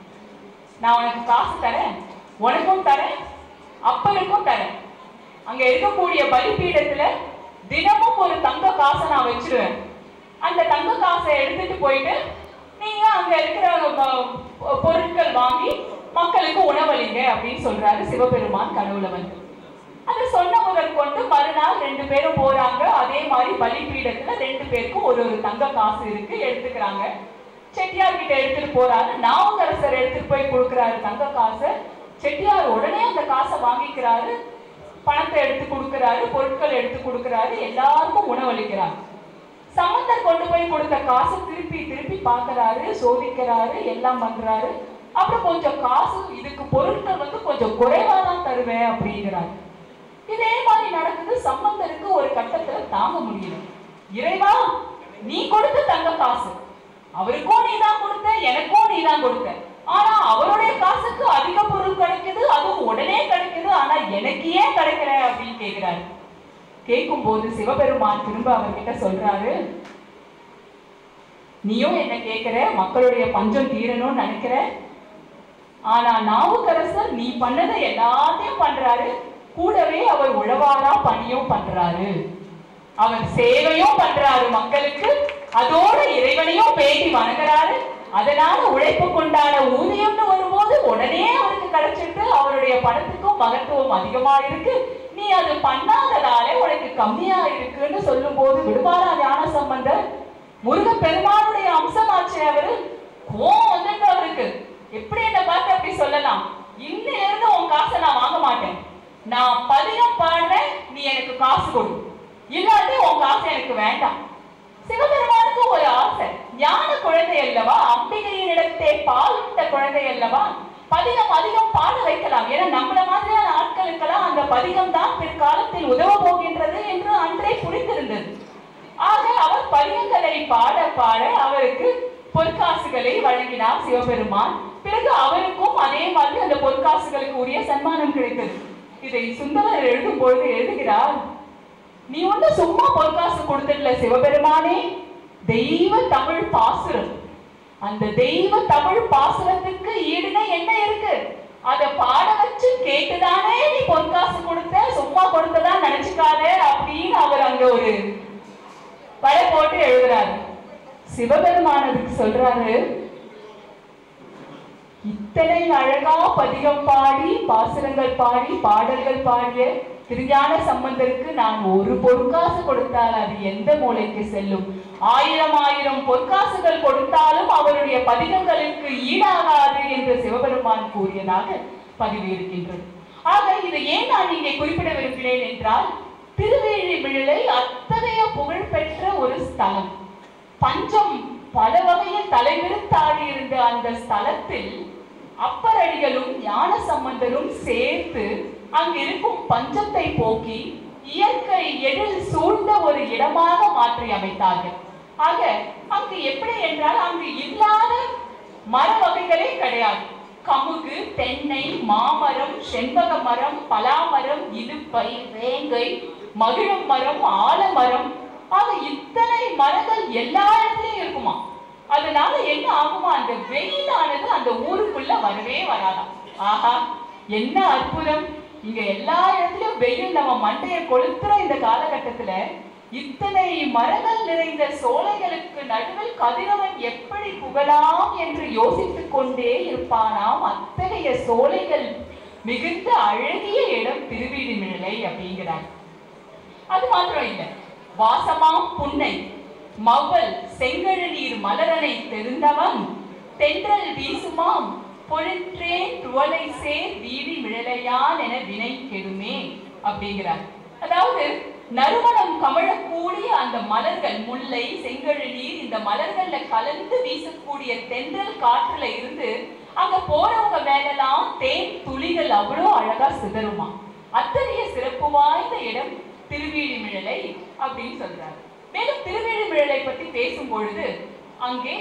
நான் உனக்கு காசு தரேன் உனக்கும் தரேன் அப்பனுக்கும் தரேன் அங்க இருக்கக்கூடிய பலிபீடத்துல தினமும் ஒரு தங்க காசை நான் வச்சிருவேன் அந்த தங்க காசை எடுத்துட்டு போயிட்டு நீங்க அங்க இருக்கிற ம- பொருட்கள் வாங்கி மக்களுக்கு உணவளிங்க அப்படின்னு சொல்றாரு சிவபெருமான் கனவுல வந்து அது சொன்ன முதல் கொண்டு மறுநாள் ரெண்டு பேரும் போறாங்க அதே மாதிரி பலிபீடத்துல ரெண்டு பேருக்கும் ஒரு ஒரு தங்க காசு இருக்கு எடுத்துக்கிறாங்க செட்டியார் கிட்ட எடுத்துட்டு போறாரு நாவுக்கரசர் எடுத்துட்டு போய் கொடுக்குறாரு தங்க காசை செட்டியார் உடனே அந்த காசை வாங்கிக்கிறாரு பணத்தை எடுத்து கொடுக்கறாரு பொருட்கள் எடுத்து கொடுக்கறாரு எல்லாருக்கும் உணவளிக்கிறார் சம்பந்தர் கொண்டு போய் கொடுத்த காசு திருப்பி திருப்பி பார்க்கறாரு சோதிக்கிறாரு எல்லாம் பண்றாரு அப்புறம் கொஞ்சம் காசு இதுக்கு பொருட்கள் வந்து கொஞ்சம் குறைவா தான் தருவேன் அப்படிங்கிறாரு இதே மாதிரி நடக்குது சம்பந்தருக்கு ஒரு கட்டத்துல தாங்க முடியல இறைவா நீ கொடுத்த தங்க காசு அவருக்கும் நீ தான் கொடுத்த எனக்கும் நீ தான் கொடுத்த ஆனா அவருடைய காசுக்கு அதிக பொருள் கிடைக்குது அதுவும் உடனே கிடைக்குது ஆனா எனக்கு ஏன் கிடைக்கல அப்படின்னு கேக்குறாரு கேட்கும் போது சிவபெருமான் திரும்ப அவர்கிட்ட சொல்றாரு நீயும் என்ன கேக்குற மக்களுடைய பஞ்சம் தீரணும்னு நினைக்கிற ஆனா நாவுக்கரசர் நீ பண்ணதை எல்லாத்தையும் பண்றாரு கூடவே அவர் உழவாரா பணியும் பண்றாரு அவர் சேவையும் பண்றாரு மக்களுக்கு அதோட இறைவனையும் பேசி வணங்குறாரு அதனால உழைப்புக்குண்டான ஊதியம்னு வரும்போது உடனே அவருக்கு கிடைச்சிட்டு அவருடைய பணத்துக்கும் மகத்துவம் அதிகமா இருக்கு நீ அது பண்ணாததால உனக்கு கம்மியா இருக்குன்னு சொல்லும் போது விடுவாரா ஞான சம்பந்தர் முருகப் பெருமானுடைய அம்சமாச்சு அவரு கோவம் வந்துட்டு அவருக்கு எப்படி என்ன பார்த்து அப்படி சொல்லலாம் இன்னில இருந்து உன் காசை நான் வாங்க மாட்டேன் நான் பதிகம் பாடுறேன் நீ எனக்கு காசு கொடு இல்லாட்டி உன் காசு எனக்கு வேண்டாம் சிவபெருமானுக்கு ஒரு ஆசை ஞான குழந்தை அல்லவா அம்பிகையின் இடத்தே பால் உண்ட குழந்தை அல்லவா பதிகம் அதிகம் பாட வைக்கலாம் ஏன்னா நம்மள மாதிரியான ஆட்களுக்கெல்லாம் அந்த பதிகம் தான் பிற்காலத்தில் உதவ போகின்றது என்று அன்றே புரிந்திருந்தது ஆக அவர் பதிகங்களை பாட பாட அவருக்கு பொற்காசுகளை வழங்கினார் சிவபெருமான் பிறகு அவருக்கும் அதே மாதிரி அந்த பொற்காசுகளுக்கு உரிய சன்மானம் கிடைத்தது இதை சுந்தரர் எழுதும் பொழுது எழுதுகிறார் நீ ஒண்ணு சும்மா பொற்காசு கொடுத்துடல சிவபெருமானே தெய்வ தமிழ் பாசுரம் அந்த தெய்வ தமிழ் பாசுரத்துக்கு ஈடுனா என்ன இருக்கு அத பாட வச்சு கேட்டுதானே நீ பொற்காசு கொடுத்த சும்மா கொடுத்ததா நினைச்சுக்காத அப்படின்னு அவர் அங்க ஒரு படை போட்டு எழுதுறாரு சிவபெருமான் அதுக்கு சொல்றாரு இத்தனை அழகா பதிகம் பாடி பாசுரங்கள் பாடி பாடல்கள் பாடிய திருஞான சம்பந்தருக்கு நான் ஒரு பொற்காசு கொடுத்தால் அது எந்த மூலைக்கு செல்லும் ஆயிரம் ஆயிரம் பொற்காசுகள் கொடுத்தாலும் அவருடைய பதிகங்களுக்கு ஈடாகாது என்று சிவபெருமான் கூறியதாக பதிவு இருக்கின்றது ஆக இதை ஏன் நான் இங்கே குறிப்பிட விரும்பினேன் என்றால் திருவேழிமிழலை அத்தகைய புகழ்பெற்ற ஒரு ஸ்தலம் பஞ்சம் பல வகையில் தலைவிரித்தாடி இருந்த அந்த ஸ்தலத்தில் அப்பரடிகளும் ஞான சம்பந்தரும் சேர்த்து அங்கிருக்கும் பஞ்சத்தை போக்கி இயற்கை எழில் சூழ்ந்த ஒரு இடமாக மாற்றி அமைத்தார்கள் ஆக அங்கு எப்படி என்றால் அங்கு இல்லாத மர வகைகளே கிடையாது கமுகு தென்னை மாமரம் செண்பக மரம் பலாமரம் இலுப்பை வேங்கை மகிழம் மரம் ஆலமரம் ஆக இத்தனை மரங்கள் எல்லா இடத்துலயும் இருக்குமா அதனால என்ன ஆகுமா அந்த வெயிலானது அந்த ஊருக்குள்ள வரவே வராதாம் ஆஹா என்ன அற்புதம் இங்க எல்லா இடத்துலயும் வெயில் நம்ம மண்டைய கொளுத்துற இந்த காலகட்டத்துல இத்தனை மரங்கள் நிறைந்த சோலைகளுக்கு நடுவில் கதிரவன் எப்படி புகழாம் என்று யோசித்துக் கொண்டே இருப்பானாம் அத்தகைய சோலைகள் மிகுந்த அழகிய இடம் திருவீடுமிழலை அப்படிங்கிறார் அது மாத்திரம் இல்ல வாசமாம் புன்னை மவல் செங்கழு நீர் மலரனை தெரிந்தவன் தென்றல் வீசுமாம் பொழிற்றே துவலை சேர் வீதி மிழலையான் என வினை கெடுமே அப்படிங்கிறார் அதாவது நறுமணம் கமழக்கூடிய அந்த மலர்கள் முல்லை செங்கழு நீர் இந்த மலர்கள்ல கலந்து வீசக்கூடிய தென்றல் காற்றுல இருந்து அங்க போறவங்க மேலெல்லாம் தேன் துளிகள் அவ்வளோ அழகா சிதறுமா அத்தகைய சிறப்பு வாய்ந்த இடம் திருவேழிமிழலை அப்படின்னு சொல்றாரு மேலும் திருவேழிமிழலை பத்தி பேசும் பொழுது அங்கே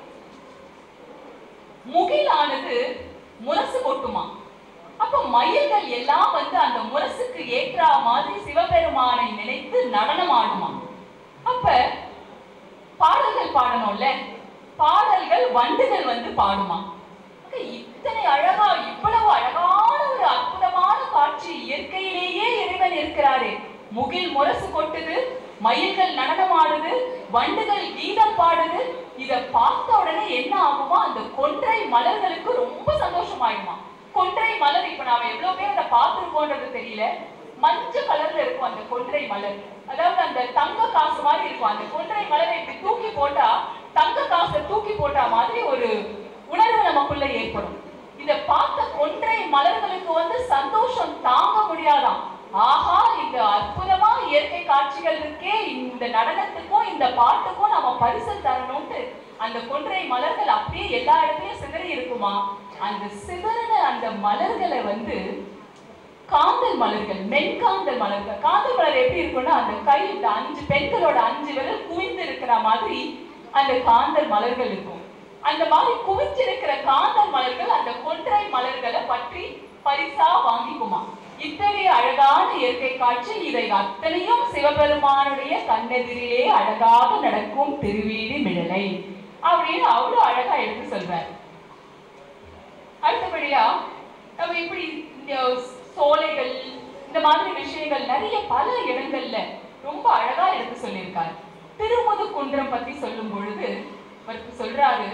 முகிலானது முரசு கொட்டுமா அப்ப மயில்கள் எல்லாம் வந்து அந்த முரசுக்கு ஏற்றா மாதிரி சிவபெருமானை நினைத்து நடனம் ஆடுமா அப்ப பாடல்கள் பாடணும்ல பாடல்கள் வண்டுகள் வந்து பாடுமா அப்ப இத்தனை அழகா இவ்வளவு அழகான ஒரு அற்புதமான காட்சி இயற்கையிலேயே இறைவன் இருக்கிறாரே முகில் முரசு கொட்டுது மயில்கள் நடனம் ஆடுது வண்டுகள் கீதம் பாடுது இத பார்த்த உடனே என்ன ஆகுமா அந்த கொன்றை மலர்களுக்கு ரொம்ப சந்தோஷமாயிடுமா கொன்றை மலர் இப்ப நாம எவ்வளவு பேர் அதை பார்த்திருக்கோன்றது தெரியல மஞ்சள் கலர்ல இருக்கும் அந்த கொன்றை மலர் அதாவது அந்த தங்க காசு மாதிரி இருக்கும் அந்த கொன்றை மலரை இப்படி தூக்கி போட்டா தங்க காசை தூக்கி போட்டா மாதிரி ஒரு உணர்வு நமக்குள்ள ஏற்படும் இத பார்த்த கொன்றை மலர்களுக்கு வந்து சந்தோஷம் தாங்க முடியாதாம் ஆஹா இந்த அற்புதமா இயற்கை காட்சிகள் இருக்கே இந்த நடனத்துக்கும் இந்த பாட்டுக்கும் நம்ம பரிசு தரணும்ட்டு அந்த கொன்றை மலர்கள் அப்படியே எல்லா இடத்துலயும் சிதறி இருக்குமா அந்த சிதறின அந்த மலர்களை வந்து காந்தல் மலர்கள் மென்காந்தல் மலர்கள் காந்தல் மலர் எப்படி இருக்கும்னா அந்த கை இந்த அஞ்சு பெண்களோட அஞ்சு விரல் குவிந்து இருக்கிற மாதிரி அந்த காந்தல் மலர்கள் இருக்கும் அந்த மாதிரி குவிஞ்சிருக்கிற காந்தல் மலர்கள் அந்த கொன்றை மலர்களை பற்றி பரிசா வாங்கிக்குமா இத்தகைய அழகான இயற்கை காட்சி இதை அத்தனையும் சிவபெருமானுடைய கண்ணெதிரிலே அழகாக நடக்கும் திருவீதி மிழலை அப்படின்னு அவ்வளவு அழகா எடுத்து சொல்றார் அடுத்தபடியா நம்ம இப்படி இந்த சோலைகள் இந்த மாதிரி விஷயங்கள் நிறைய பல இடங்கள்ல ரொம்ப அழகா எடுத்து சொல்லியிருக்காரு திருமுது குன்றம் பத்தி சொல்லும் பொழுது அவர் சொல்றாரு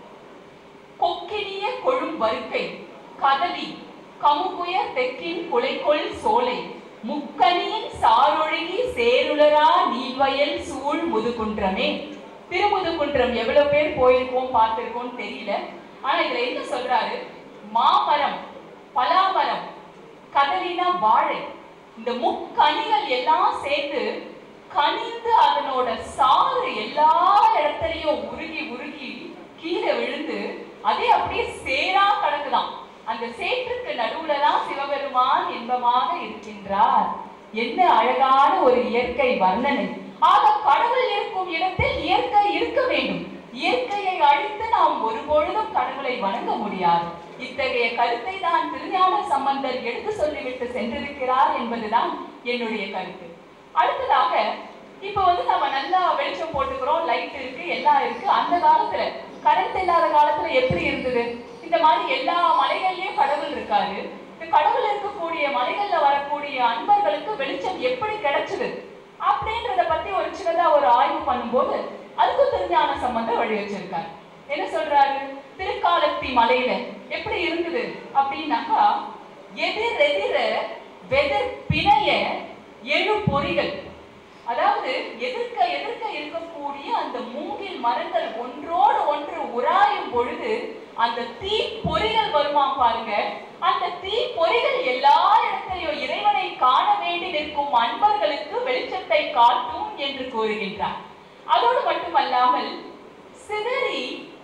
கொக்கினிய கொழும் வருக்கை கதலி கமுகுய தெக்கின் குலைக்கொள் சோலை முக்கனியின் சாரொழுகி சேருளரா நீள்வயல் சூழ் முதுகுன்றமே திருமுதுகுன்றம் எவ்வளவு பேர் போயிருக்கோம் பார்த்திருக்கோம் தெரியல ஆனா இதுல என்ன சொல்றாரு மாமரம் பலாமரம் கதலினா வாழை இந்த முக்கனிகள் எல்லாம் சேர்ந்து கனிந்து அதனோட சாறு எல்லா இடத்துலயும் உருகி உருகி கீழே விழுந்து அதே அப்படியே சேரா கிடக்குதாம் அந்த சேற்றுக்கு நடுவுல தான் சிவபெருமான் இன்பமாக இருக்கின்றார் என்ன அழகான ஒரு இயற்கை வர்ணனை ஆக கடவுள் இருக்கும் இடத்தில் இயற்கை இருக்க வேண்டும் இயற்கையை அழித்து நாம் ஒருபொழுதும் கடவுளை வணங்க முடியாது இத்தகைய கருத்தை தான் திருஞான சம்பந்தர் எடுத்து சொல்லிவிட்டு சென்றிருக்கிறார் என்பதுதான் என்னுடைய கருத்து அடுத்ததாக இப்ப வந்து நம்ம நல்லா வெளிச்சம் போட்டுக்கிறோம் லைட் இருக்கு எல்லாம் இருக்கு அந்த காலத்துல கரண்ட் இல்லாத காலத்துல எப்படி இருந்தது இந்த மாதிரி எல்லா மலைகள்லயும் கடவுள் இருக்காரு இந்த கடவுள் இருக்கக்கூடிய மலைகள்ல வரக்கூடிய அன்பர்களுக்கு வெளிச்சம் எப்படி கிடைச்சது அப்படின்றத பத்தி ஒரு சின்னதா ஒரு ஆய்வு பண்ணும்போது அதுக்கும் திருஞான சம்பந்தம் வழி வச்சிருக்காரு என்ன சொல்றாரு திருக்காலத்தி மலையில எப்படி இருந்தது அப்படின்னாக்கா எதிர் எதிர வெதர் பிணைய எழு பொறிகள் அதாவது எதிர்க்க எதிர்க்க இருக்கக்கூடிய அந்த மூங்கில் மரங்கள் ஒன்றோடு ஒன்று உராயும் பொழுது அந்த தீ பொறிகள் வருமா பாருங்க அந்த தீ பொறிகள் எல்லா இடத்திலையும் இறைவனை காண வேண்டி நிற்கும் அன்பர்களுக்கு வெளிச்சத்தை காட்டும் என்று கூறுகின்றார் அதோடு மட்டுமல்லாமல் சிதறி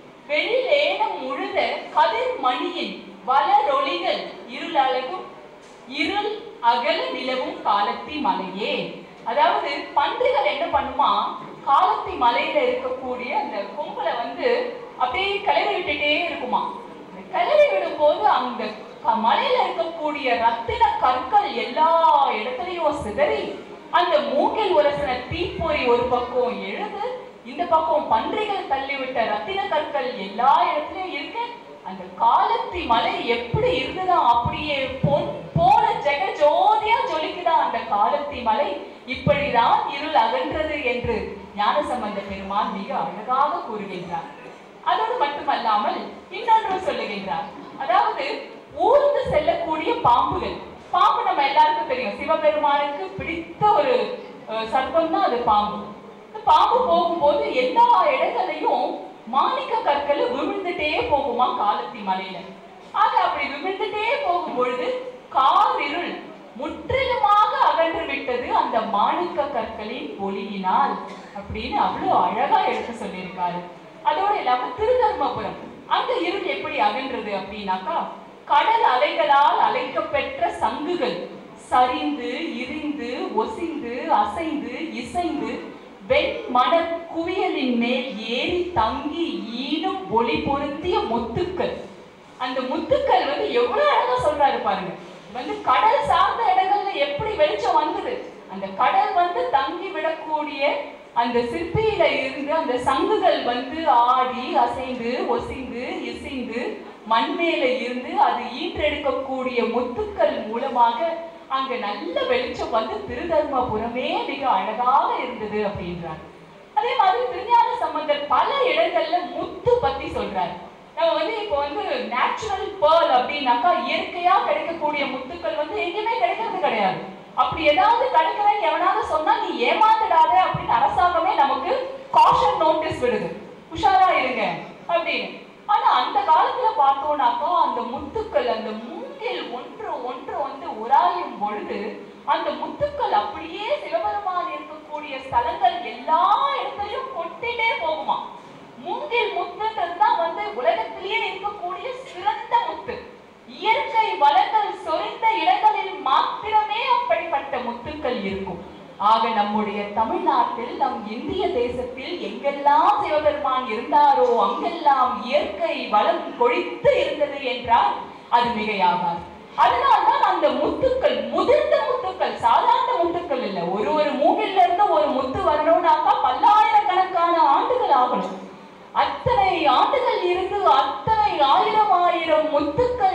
வெளிலேனம் முழுத கதிர் மணியின் வளரொளிகள் இருளழகும் இருள் அகல நிலவும் காலத்தி மலையே அதாவது பன்றிகள் என்ன பண்ணுமா காலத்தி மலையில இருக்கக்கூடிய அந்த கொம்புல வந்து அப்படியே கிளறி விட்டுட்டே இருக்குமா அந்த கிளறி விடும்போது அந்த க- மலையில இருக்கக்கூடிய ரத்தின கற்கள் எல்லா இடத்துலயும் சிதறி அந்த மூங்கில் உரசின தீப்பொறி ஒரு பக்கம் எழுது இந்த பக்கம் பன்றிகள் தள்ளிவிட்ட ரத்தின கற்கள் எல்லா இடத்துலயும் இருக்கு அந்த காலத்தி மலை எப்படி இருந்ததோ அப்படியே பொன் போல ஜெக ஜோதியா ஜொலிக்குதா அந்த காலத்தி மலை இப்படிதான் இருள் அகன்றது என்று ஞானசம்பந்த பெருமான் மிக அழகாக கூறுகின்றார் அதோடு மட்டுமல்லாமல் இன்னொன்று சொல்லுகின்றார் அதாவது ஊர்ந்து செல்லக்கூடிய பாம்புகள் பாம்பு நம்ம எல்லாருக்கும் தெரியும் சிவபெருமானுக்கு பிடித்த ஒரு அஹ், சர்ப்பம் தான் அது பாம்பு இந்த பாம்பு போகும்போது எல்லா இடங்களையும் மாணிக்க கற்கள் விழுந்துட்டே போகுமா காலத்தி மலையில ஆக அப்படி விழுந்துட்டே போகும் பொழுது காரிருள் முற்றிலுமாக அகன்று விட்டது அந்த மாணிக்க கற்களின் ஒளியினால் அப்படின்னு அவ்வளவு அழகா எடுத்து சொல்லியிருக்காரு அதோட இல்லாம திருதர்மபுரம் அங்க இருள் எப்படி அகன்றது அப்படின்னாக்கா கடல் அலைகளால் அலைக்கப்பெற்ற சங்குகள் சரிந்து இரிந்து ஒசிந்து அசைந்து இசைந்து வெண்மணற் குவியலின் மேல் ஏறி தங்கி ஈனும் ஒளி பொருந்திய முத்துக்கள் அந்த முத்துக்கள் வந்து எவ்வளவு அழகா சொல்றாரு பாருங்க வந்து கடல் சார்ந்த இடங்கள்ல எப்படி வெளிச்சம் வந்தது அந்த கடல் வந்து தங்கி விடக்கூடிய அந்த சிற்பியில இருந்து அந்த சங்குகள் வந்து ஆடி அசைந்து ஒசிந்து இசைந்து மண் மேல இருந்து அது ஈன்றெடுக்கக்கூடிய முத்துக்கள் மூலமாக அங்க நல்ல வெளிச்சம் வந்து திருதர்மபுரமே மிக அழகாக இருந்தது அப்படின்றார் அதே மாதிரி திருஞான சம்பந்தர் பல இடங்கள்ல முத்து பத்தி சொல்றாரு நம்ம வந்து இப்போ வந்து நேச்சுரல் பேர்ல் அப்படின்னாக்கா இயற்கையா கிடைக்கக்கூடிய முத்துக்கள் வந்து எங்கேயுமே கிடைக்கிறது கிடையாது அப்படி ஏதாவது கிடைக்கிறேன்னு எவனாவது சொன்னா நீ ஏமாந்துடாத அப்படின்னு அரசாங்கமே நமக்கு காஷன் நோட்டீஸ் விடுது உஷாரா இருங்க அப்படின்னு ஆனா அந்த காலத்துல பார்த்தோம்னாக்கா அந்த முத்துக்கள் அந்த மூங்கில் ஒன்று ஒன்று வந்து உராயும் பொழுது அந்த முத்துக்கள் அப்படியே சிவபெருமான் இருக்கக்கூடிய ஸ்தலங்கள் எல்லா இடத்துலயும் கொட்டிட்டே போகுமா மூங்கில் முத்துன்றது தான் வந்து உலகத்திலேயே இருக்கக்கூடிய சிறந்த முத்து இயற்கை வளங்கள் சொரிந்த இடங்களில் மாத்திரமே அப்படிப்பட்ட முத்துக்கள் இருக்கும் ஆக நம்முடைய தமிழ்நாட்டில் நம் இந்திய தேசத்தில் எங்கெல்லாம் சிவபெருமான் இருந்தாரோ அங்கெல்லாம் இயற்கை வளம் கொழித்து இருந்தது என்றால் அது மிகையாகாது அதனால்தான் அந்த முத்துக்கள் முதிர்ந்த முத்துக்கள் சாதாரண முத்துக்கள் இல்ல ஒரு ஒரு மூங்கில்ல இருந்து ஒரு முத்து வரணும்னாக்கா பல்லாயிரக்கணக்கான ஆண்டுகள் ஆகணும் அத்தனை ஆண்டுகள் இருந்து அத்தனை ஆயிரம் ஆயிரம் முத்துக்கள்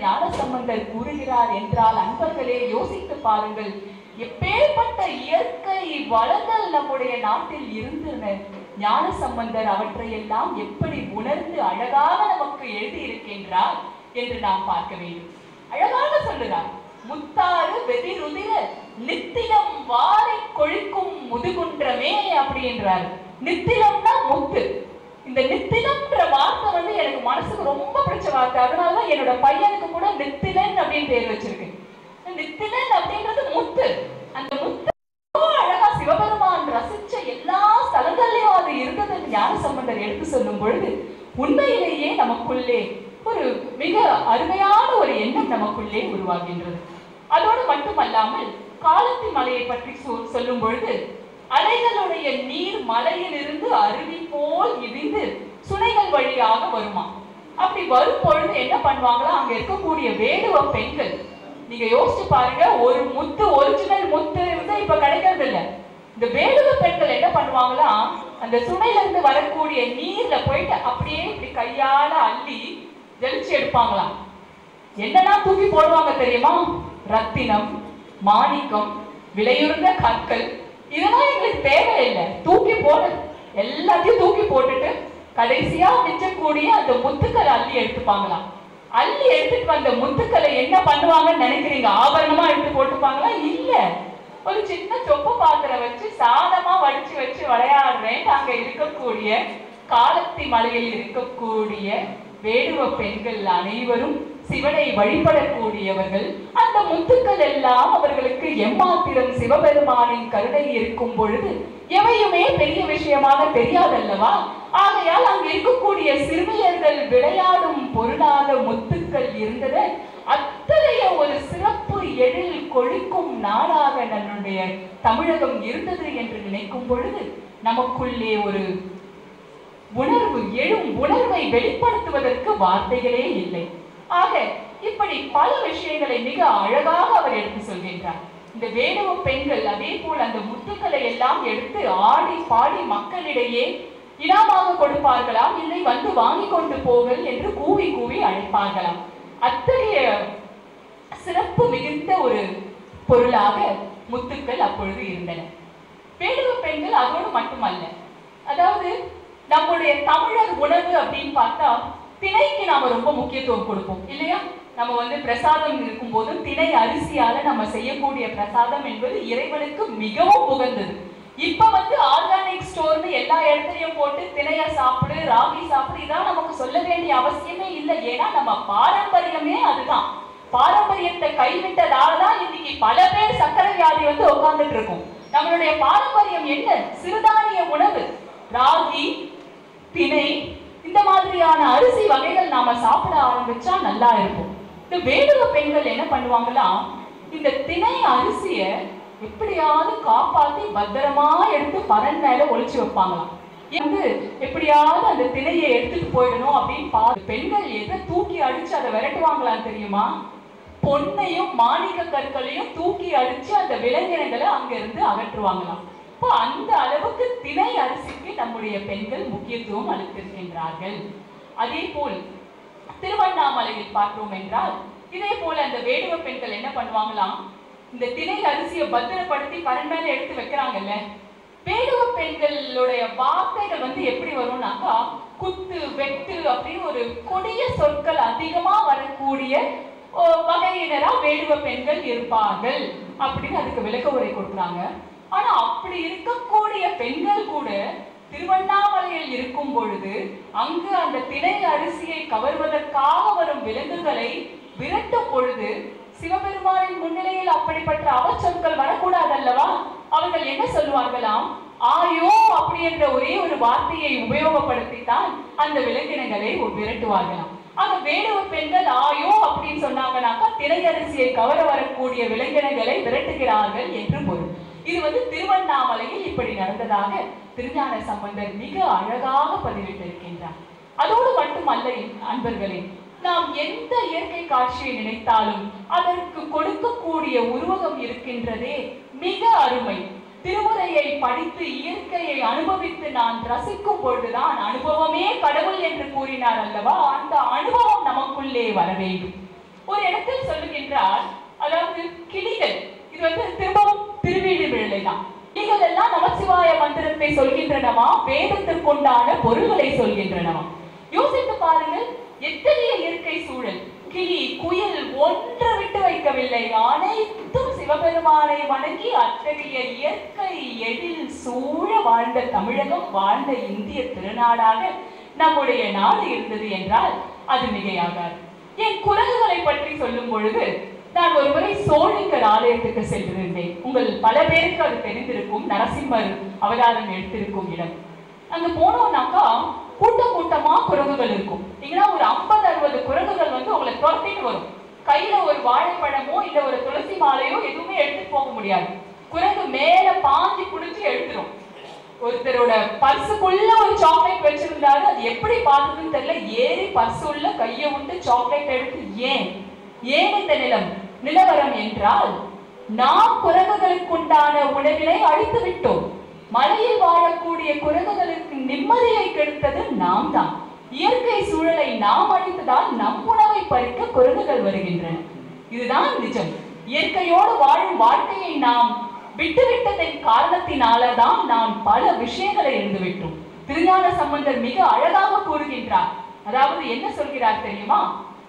ஞானசம்பந்தர் கூறுகிறார் என்றால் அன்பர்களே யோசித்து பாருங்கள் எப்பேற்பட்ட இயற்கை வளங்கள் நம்முடைய நாட்டில் இருந்தன ஞானசம்பந்தர் அவற்றையெல்லாம் எப்படி உணர்ந்து அழகாக நமக்கு எழுதியிருக்கின்றார் என்று நாம் பார்க்க வேண்டும் அழகாக சொல்லுகிறார் முத்தாறு வெதிருதிர நித்திலம் வாரி கொழிக்கும் முதுகுன்றமே அப்படின்றார் நித்திலம்னா முத்து இந்த நித்திலம்ன்ற வார்த்தை வந்து எனக்கு மனசுக்கு ரொம்ப பிடிச்ச வார்த்தை அதனாலதான் என்னோட பையனுக்கு கூட நித்திலன் அப்படின்னு பேர் வச்சிருக்கேன் நித்திலன் அப்படின்றது முத்து அந்த முத்து ரொம்ப அழகா சிவபெருமான் ரசிச்ச எல்லா ஸ்தலங்கள்லயும் அது இருந்ததுன்னு ஞான சம்பந்தர் எடுத்து சொல்லும் பொழுது உண்மையிலேயே நமக்குள்ளே ஒரு மிக அருமையான ஒரு எண்ணம் நமக்குள்ளே உருவாகின்றது அதோடு மட்டுமல்லாமல் காலத்தி மலையை பற்றி சொ- சொல்லும் பொழுது அலைகளுடைய நீர் மலையிலிருந்து அருவி போல் இடிந்து சுனைகள் வழியாக வருமா அப்படி வரும் பொழுது என்ன பண்ணுவாங்களா அங்க இருக்கக்கூடிய வேடுவ பெண்கள் நீங்க யோசிச்சு பாருங்க ஒரு முத்து ஒரிஜினல் முத்து வந்து இப்ப கிடைக்கிறது இல்ல இந்த வேடுவ பெண்கள் என்ன பண்ணுவாங்களா அந்த சுனையில இருந்து வரக்கூடிய நீர்ல போயிட்டு அப்படியே இப்படி கையால அள்ளி தெளிச்சு எடுப்பாங்களாம் என்னெல்லாம் தூக்கி போடுவாங்க தெரியுமா ரத்தினம் மாணிக்கம் விலையுறந்த கற்கள் இதெல்லாம் எங்களுக்கு தேவையில்லை தூக்கி போடு எல்லாத்தையும் தூக்கி போட்டுட்டு கடைசியா மிச்சக்கூடிய அந்த முத்துக்களை அள்ளி எடுத்துப்பாங்களாம் அள்ளி எடுத்துட்டு வந்த முத்துக்களை என்ன பண்ணுவாங்கன்னு நினைக்கிறீங்க ஆபரணமா எடுத்து போட்டுப்பாங்களா இல்ல ஒரு சின்ன சொப்பு பாத்திரம் வச்சு சாதமா வடிச்சு வச்சு விளையாடுறேன் அங்க இருக்கக்கூடிய காலத்தி மலையில் இருக்கக்கூடிய வேடுவ பெண்கள் அனைவரும் சிவனை வழிபடக்கூடியவர்கள் அந்த முத்துக்கள் எல்லாம் அவர்களுக்கு எம்மாத்திரம் சிவபெருமானின் கருணை இருக்கும் பொழுது எவையுமே பெரிய விஷயமாக தெரியாதல்லவா ஆகையால் அங்கு இருக்கக்கூடிய சிறுமியர்கள் விளையாடும் பொருளாக முத்துக்கள் இருந்தது அத்தகைய ஒரு சிறப்பு எழில் கொழிக்கும் நாடாக நம்முடைய தமிழகம் இருந்தது என்று நினைக்கும் பொழுது நமக்குள்ளே ஒரு உணர்வு எழும் உணர்வை வெளிப்படுத்துவதற்கு வார்த்தைகளே இல்லை ஆக இப்படி பல விஷயங்களை மிக அழகாக அவர் எடுத்து சொல்கின்றார் இந்த வேடுவ பெண்கள் அதே போல் அந்த முத்துக்களை எல்லாம் எடுத்து ஆடி பாடி மக்களிடையே இனாமாக கொடுப்பார்களாம் இல்லை வந்து வாங்கி கொண்டு போங்கள் என்று கூவி கூவி அழைப்பார்களாம் அத்தகைய சிறப்பு மிகுந்த ஒரு பொருளாக முத்துக்கள் அப்பொழுது இருந்தன வேடுவ பெண்கள் அதோடு மட்டுமல்ல அதாவது நம்முடைய தமிழர் உணவு அப்படின்னு பார்த்தா திணைக்கு நாம ரொம்ப முக்கியத்துவம் கொடுப்போம் இல்லையா நம்ம வந்து பிரசாதம் இருக்கும் போதும் திணை அரிசியால நம்ம செய்யக்கூடிய பிரசாதம் என்பது இறைவனுக்கு மிகவும் உகந்தது இப்ப வந்து ஆர்கானிக் ஸ்டோர்னு எல்லா இடத்துலயும் போட்டு திணைய சாப்பிடு ராகி சாப்பிடு இதான் நமக்கு சொல்ல வேண்டிய அவசியமே இல்லை ஏன்னா நம்ம பாரம்பரியமே அதுதான் பாரம்பரியத்தை கைவிட்டதால தான் இன்னைக்கு பல பேர் சர்க்கரை வியாதி வந்து உட்கார்ந்துட்டு இருக்கும் நம்மளுடைய பாரம்பரியம் என்ன சிறுதானிய உணவு ராகி திணை இந்த மாதிரியான அரிசி வகைகள் நாம சாப்பிட ஆரம்பிச்சா நல்லா இருக்கும் இந்த வேடுவ பெண்கள் என்ன பண்ணுவாங்களா இந்த திணை அரிசிய எப்படியாவது காப்பாத்தி பத்திரமா எடுத்து பரன் மேல ஒளிச்சு வைப்பாங்களாம் வந்து எப்படியாவது அந்த திணையை எடுத்துட்டு போயிடணும் அப்படின்னு பா பெண்கள் எதை தூக்கி அடிச்சு அதை விரட்டுவாங்களான்னு தெரியுமா பொன்னையும் மாணிக்க கற்களையும் தூக்கி அடிச்சு அந்த விலங்கினங்களை அங்க இருந்து அகற்றுவாங்களாம் அப்போ அந்த அளவுக்கு திணை அரிசிக்கு நம்முடைய பெண்கள் முக்கியத்துவம் அளித்திருக்கின்றார்கள் அதே போல் திருவண்ணாமலையில் பார்த்தோம் என்றால் இதே போல அந்த வேடுவ பெண்கள் என்ன பண்ணுவாங்களாம் இந்த திணை அரிசியை பத்திரப்படுத்தி பரன் மேல எடுத்து வைக்கிறாங்கல்ல வேடுவ பெண்களுடைய வார்த்தைகள் வந்து எப்படி வரும்னாக்கா குத்து வெட்டு அப்படின்னு ஒரு கொடிய சொற்கள் அதிகமா வரக்கூடிய ஓ, வகையினரா வேடுவ பெண்கள் இருப்பார்கள் அப்படின்னு அதுக்கு விளக்க உரை கொடுக்குறாங்க ஆனா அப்படி இருக்கக்கூடிய பெண்கள் கூட திருவண்ணாமலையில் இருக்கும் பொழுது அங்கு அந்த திணை அரிசியை கவர்வதற்காக வரும் விலங்குகளை விரட்டும் பொழுது சிவபெருமானின் முன்னிலையில் அப்படிப்பட்ட அவச்சொற்கள் வரக்கூடாதல்லவா அவர்கள் என்ன சொல்லுவார்களாம் ஆயோ அப்படி என்ற ஒரே ஒரு வார்த்தையை உபயோகப்படுத்தித்தான் அந்த விலங்கினங்களை விரட்டுவார்களாம் ஆக வேடுவ பெண்கள் ஆயோ அப்படின்னு சொன்னாங்கனாக்கா திரையரிசியை கவர வரக்கூடிய விலங்கினங்களை விரட்டுகிறார்கள் என்று பொருள் இது வந்து திருவண்ணாமலையில் இப்படி நடந்ததாக திருஞான சம்பந்தர் மிக அழகாக பதிவிட்டிருக்கின்றார் அதோடு மட்டுமல்ல அன்பர்களே நாம் எந்த இயற்கை காட்சியை நினைத்தாலும் அதற்கு கொடுக்கக்கூடிய உருவகம் இருக்கின்றதே மிக அருமை திருமுறையை படித்து இயற்கையை அனுபவித்து நான் ரசிக்கும் பொழுதுதான் அனுபவமே கடவுள் என்று கூறினார் அல்லவா அந்த அனுபவம் நமக்குள்ளே வர வேண்டும் ஒரு இடத்தில் சொல்லுகின்றார் அதாவது கிளிகள் இது வந்து திரும்பவும் திருவீழிமிழலை தான் கிளிகள் எல்லாம் நமசிவாய மந்திரத்தை சொல்கின்றனவா வேதத்திற்குண்டான பொருள்களை சொல்கின்றனவா யோசித்து பாருங்கள் எத்தகைய இயற்கை சூழல் கிளி குயில் ஒன்று விட்டு வைக்கவில்லை அனைத்தும் சிவபெருமானை வணங்கி அத்தகைய இயற்கை எழில் சூழ வாழ்ந்த தமிழகம் வாழ்ந்த இந்திய திருநாடாக நம்முடைய நாடு இருந்தது என்றால் அது மிகையாகாது என் குரங்குகளை பற்றி சொல்லும் பொழுது நான் ஒருமுறை சோழிங்கர் ஆலயத்துக்கு சென்றிருந்தேன் உங்கள் பல பேருக்கு அது தெரிந்திருக்கும் நரசிம்மர் அவதாரம் எடுத்திருக்கும் இடம் அங்க போனோம்னாக்கா கூட்டம் கூட்டமா குரங்குகள் இருக்கும் நீங்கன்னா ஒரு ஐம்பது அறுபது குரங்குகள் வந்து உங்களை துரத்திட்டு வரும் கையில ஒரு வாழைப்பழமோ இல்ல ஒரு துளசி மாலையோ எதுவுமே எடுத்துட்டு போக முடியாது குரங்கு மேல பாஞ்சி புடிச்சு எடுத்துரும் ஒருத்தரோட பர்சுக்குள்ள ஒரு சாக்லேட் வச்சிருந்தாரு அது எப்படி பார்த்ததுன்னு தெரியல ஏறி பர்சு உள்ள கையை விட்டு சாக்லேட் எடுத்து ஏன் ஏன் இந்த நிலம் நிலவரம் என்றால் நாம் குரங்குகளுக்குண்டான உணவினை அழித்து விட்டோம் மலையில் வாழக்கூடிய குரங்குகளுக்கு நிம்மதியை கெடுத்தது நாம் தான் இயற்கை சூழலை நாம் அழித்ததால் நம் உணவை பறிக்க குரங்குகள் வருகின்றன இதுதான் நிஜம் இயற்கையோடு வாழும் வாழ்க்கையை நாம் விட்டுவிட்டதன் காரணத்தினாலதான் நாம் பல விஷயங்களை இழந்துவிட்டோம் திருஞான சம்பந்தர் மிக அழகாக கூறுகின்றார் அதாவது என்ன சொல்கிறார் தெரியுமா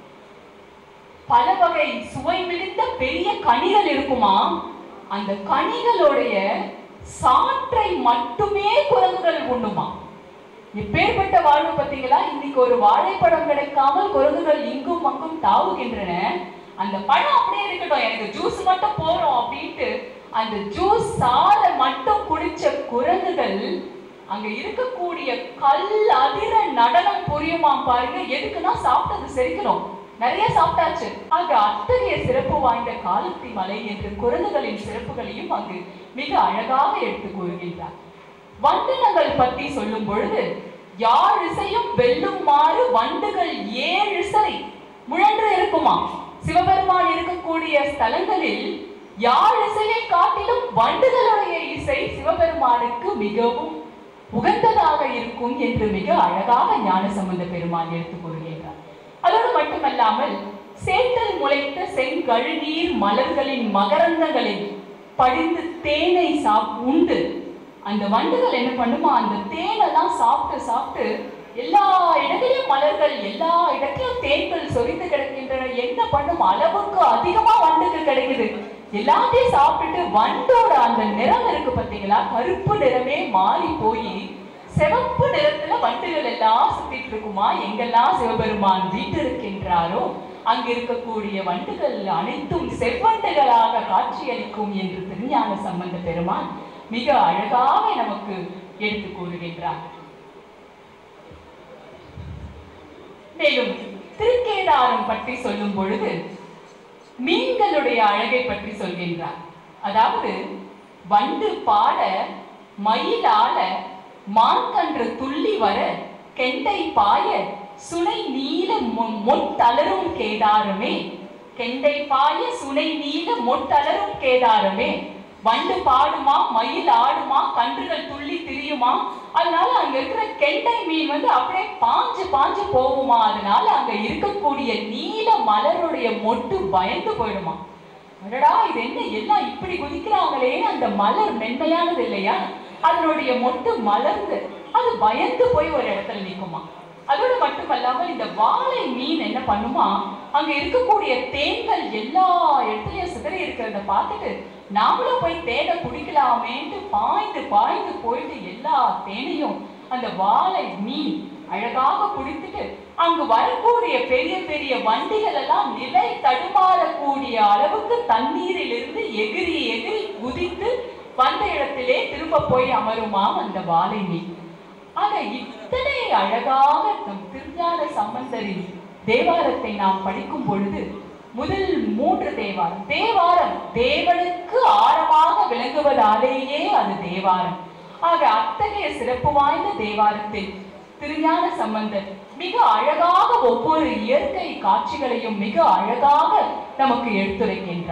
பல வகை சுவை மிகுந்த பெரிய கனிகள் இருக்குமா அந்த கனிகளுடைய சாற்றை மட்டுமே குரங்குகள் உண்ணுமா எப்பேற்பட்ட வாழ்வு பார்த்தீங்களா இன்னைக்கு ஒரு வாழைப்பழம் கிடைக்காமல் குரங்குகள் இங்கும் அங்கும் தாவுகின்றன அந்த பழம் அப்படியே இருக்கட்டும் எனக்கு ஜூஸ் மட்டும் போறோம் அப்படின்ட்டு அந்த ஜூஸ் சாறை மட்டும் குடிச்ச குரங்குகள் அங்க இருக்கக்கூடிய கல் அதிர நடனம் புரியுமாம் பாருங்க எதுக்குன்னா சாப்பிட்டது செரிக்கணும் நிறைய சாப்பிட்டாச்சு ஆக அத்தகைய சிறப்பு வாய்ந்த காலத்தி மலை என்று குரங்குகளின் சிறப்புகளையும் அங்கு மிக அழகாக எடுத்து கூறுகின்றார் வண்டினங்கள் பற்றி சொல்லும் பொழுது யாழ் இசையும் வெல்லுமாறு வண்டுகள் ஏழு இசை முழன்று இருக்குமா சிவபெருமான் இருக்கக்கூடிய ஸ்தலங்களில் யாழ் இசையை காட்டிலும் வண்டுகளுடைய இசை சிவபெருமானுக்கு மிகவும் உகந்ததாக இருக்கும் என்று மிக அழகாக ஞானசம்பந்த பெருமான் எடுத்து கூறுகின்றார் அதோடு மட்டுமல்லாமல் சேற்றல் முளைத்த செங்கழுநீர் மலர்களின் மகரந்தங்களில் படிந்து தேனை சாப் உண்டு அந்த வண்டுகள் என்ன பண்ணுமா அந்த தேனை தான் சாப்பிட்டு சாப்பிட்டு எல்லா இடங்களிலும் மலர்கள் எல்லா இடத்திலும் தேன்கள் சொரிந்து கிடக்கின்றன என்ன பண்ணும் அளவுக்கு அதிகமா வண்டுகள் கிடைக்குது எல்லாத்தையும் சாப்பிட்டுட்டு வண்டோட அந்த நிறம் இருக்கு பாத்தீங்களா கருப்பு நிறமே மாறி போய் சிவப்பு நிறத்துல வண்டுகள் எல்லாம் சுத்திட்டு இருக்குமா எங்கெல்லாம் சிவபெருமான் வீட்டிருக்கின்றாரோ அங்க இருக்கக்கூடிய வண்டுகள் அனைத்தும் செவ்வண்டுகளாக காட்சியளிக்கும் என்று திருஞான சம்பந்த பெருமான் மிக அழகாக நமக்கு எடுத்து கூறுகின்றார் மேலும் திருக்கேதாரம் பற்றி சொல்லும் பொழுது மீன்களுடைய அழகை பற்றி சொல்கின்றார் அதாவது வண்டு பாட மயிலால மான்கன்று துள்ளி வர கெண்டை பாய சுனை நீல மொ- மொட்டலரும் கேதாரமே கெண்டை பாய சுனை நீல மொட்டலரும் கேதாரமே வண்டு பாடுமா மயில் ஆடுமா கன்றுகள் துள்ளி திரியுமா அதனால அங்க இருக்கிற கெண்டை மீன் வந்து அப்படியே பாஞ்சு பாஞ்சு போகுமா அதனால அங்க இருக்கக்கூடிய நீல மலருடைய மொட்டு பயந்து போயிடுமா அடடா இது என்ன எல்லாம் இப்படி குதிக்கிறாங்களே அந்த மலர் மென்மையானது இல்லையா அதனுடைய மொட்டு மலர்ந்து அது பயந்து போய் ஒரு இடத்துல நிக்குமா அதோடு மட்டுமல்லாமல் இந்த வாழை மீன் என்ன பண்ணுமா அங்க இருக்கக்கூடிய தேன்கள் எல்லா இடத்துலயும் சிதறி இருக்கிறத பார்த்துட்டு நாமளும் போய் தேனை குடிக்கலாமேன்ட்டு பாய்ந்து பாய்ந்து போயிட்டு எல்லா தேனையும் அந்த வாழை மீன் அழகாக குடித்துட்டு அங்கு வரக்கூடிய பெரிய பெரிய வண்டிகள் எல்லாம் நிலை தடுமாறக்கூடிய அளவுக்கு தண்ணீரில் இருந்து எகிரி எகிரி குதித்து வந்த இடத்திலே திரும்ப போய் அமருமாம் அந்த வாழை மீன் ஆக இத்தனை அழகாக நம் திருஞான சம்பந்தரின் தேவாரத்தை நாம் படிக்கும் பொழுது முதல் மூன்று தேவாரம் தேவாரம் தேவனுக்கு ஆழமாக விளங்குவதாலேயே அது தேவாரம் ஆக அத்தகைய சிறப்பு வாய்ந்த தேவாரத்தில் திருஞான சம்பந்தர் மிக அழகாக ஒவ்வொரு இயற்கை காட்சிகளையும் மிக அழகாக நமக்கு எடுத்துரைக்கின்றார்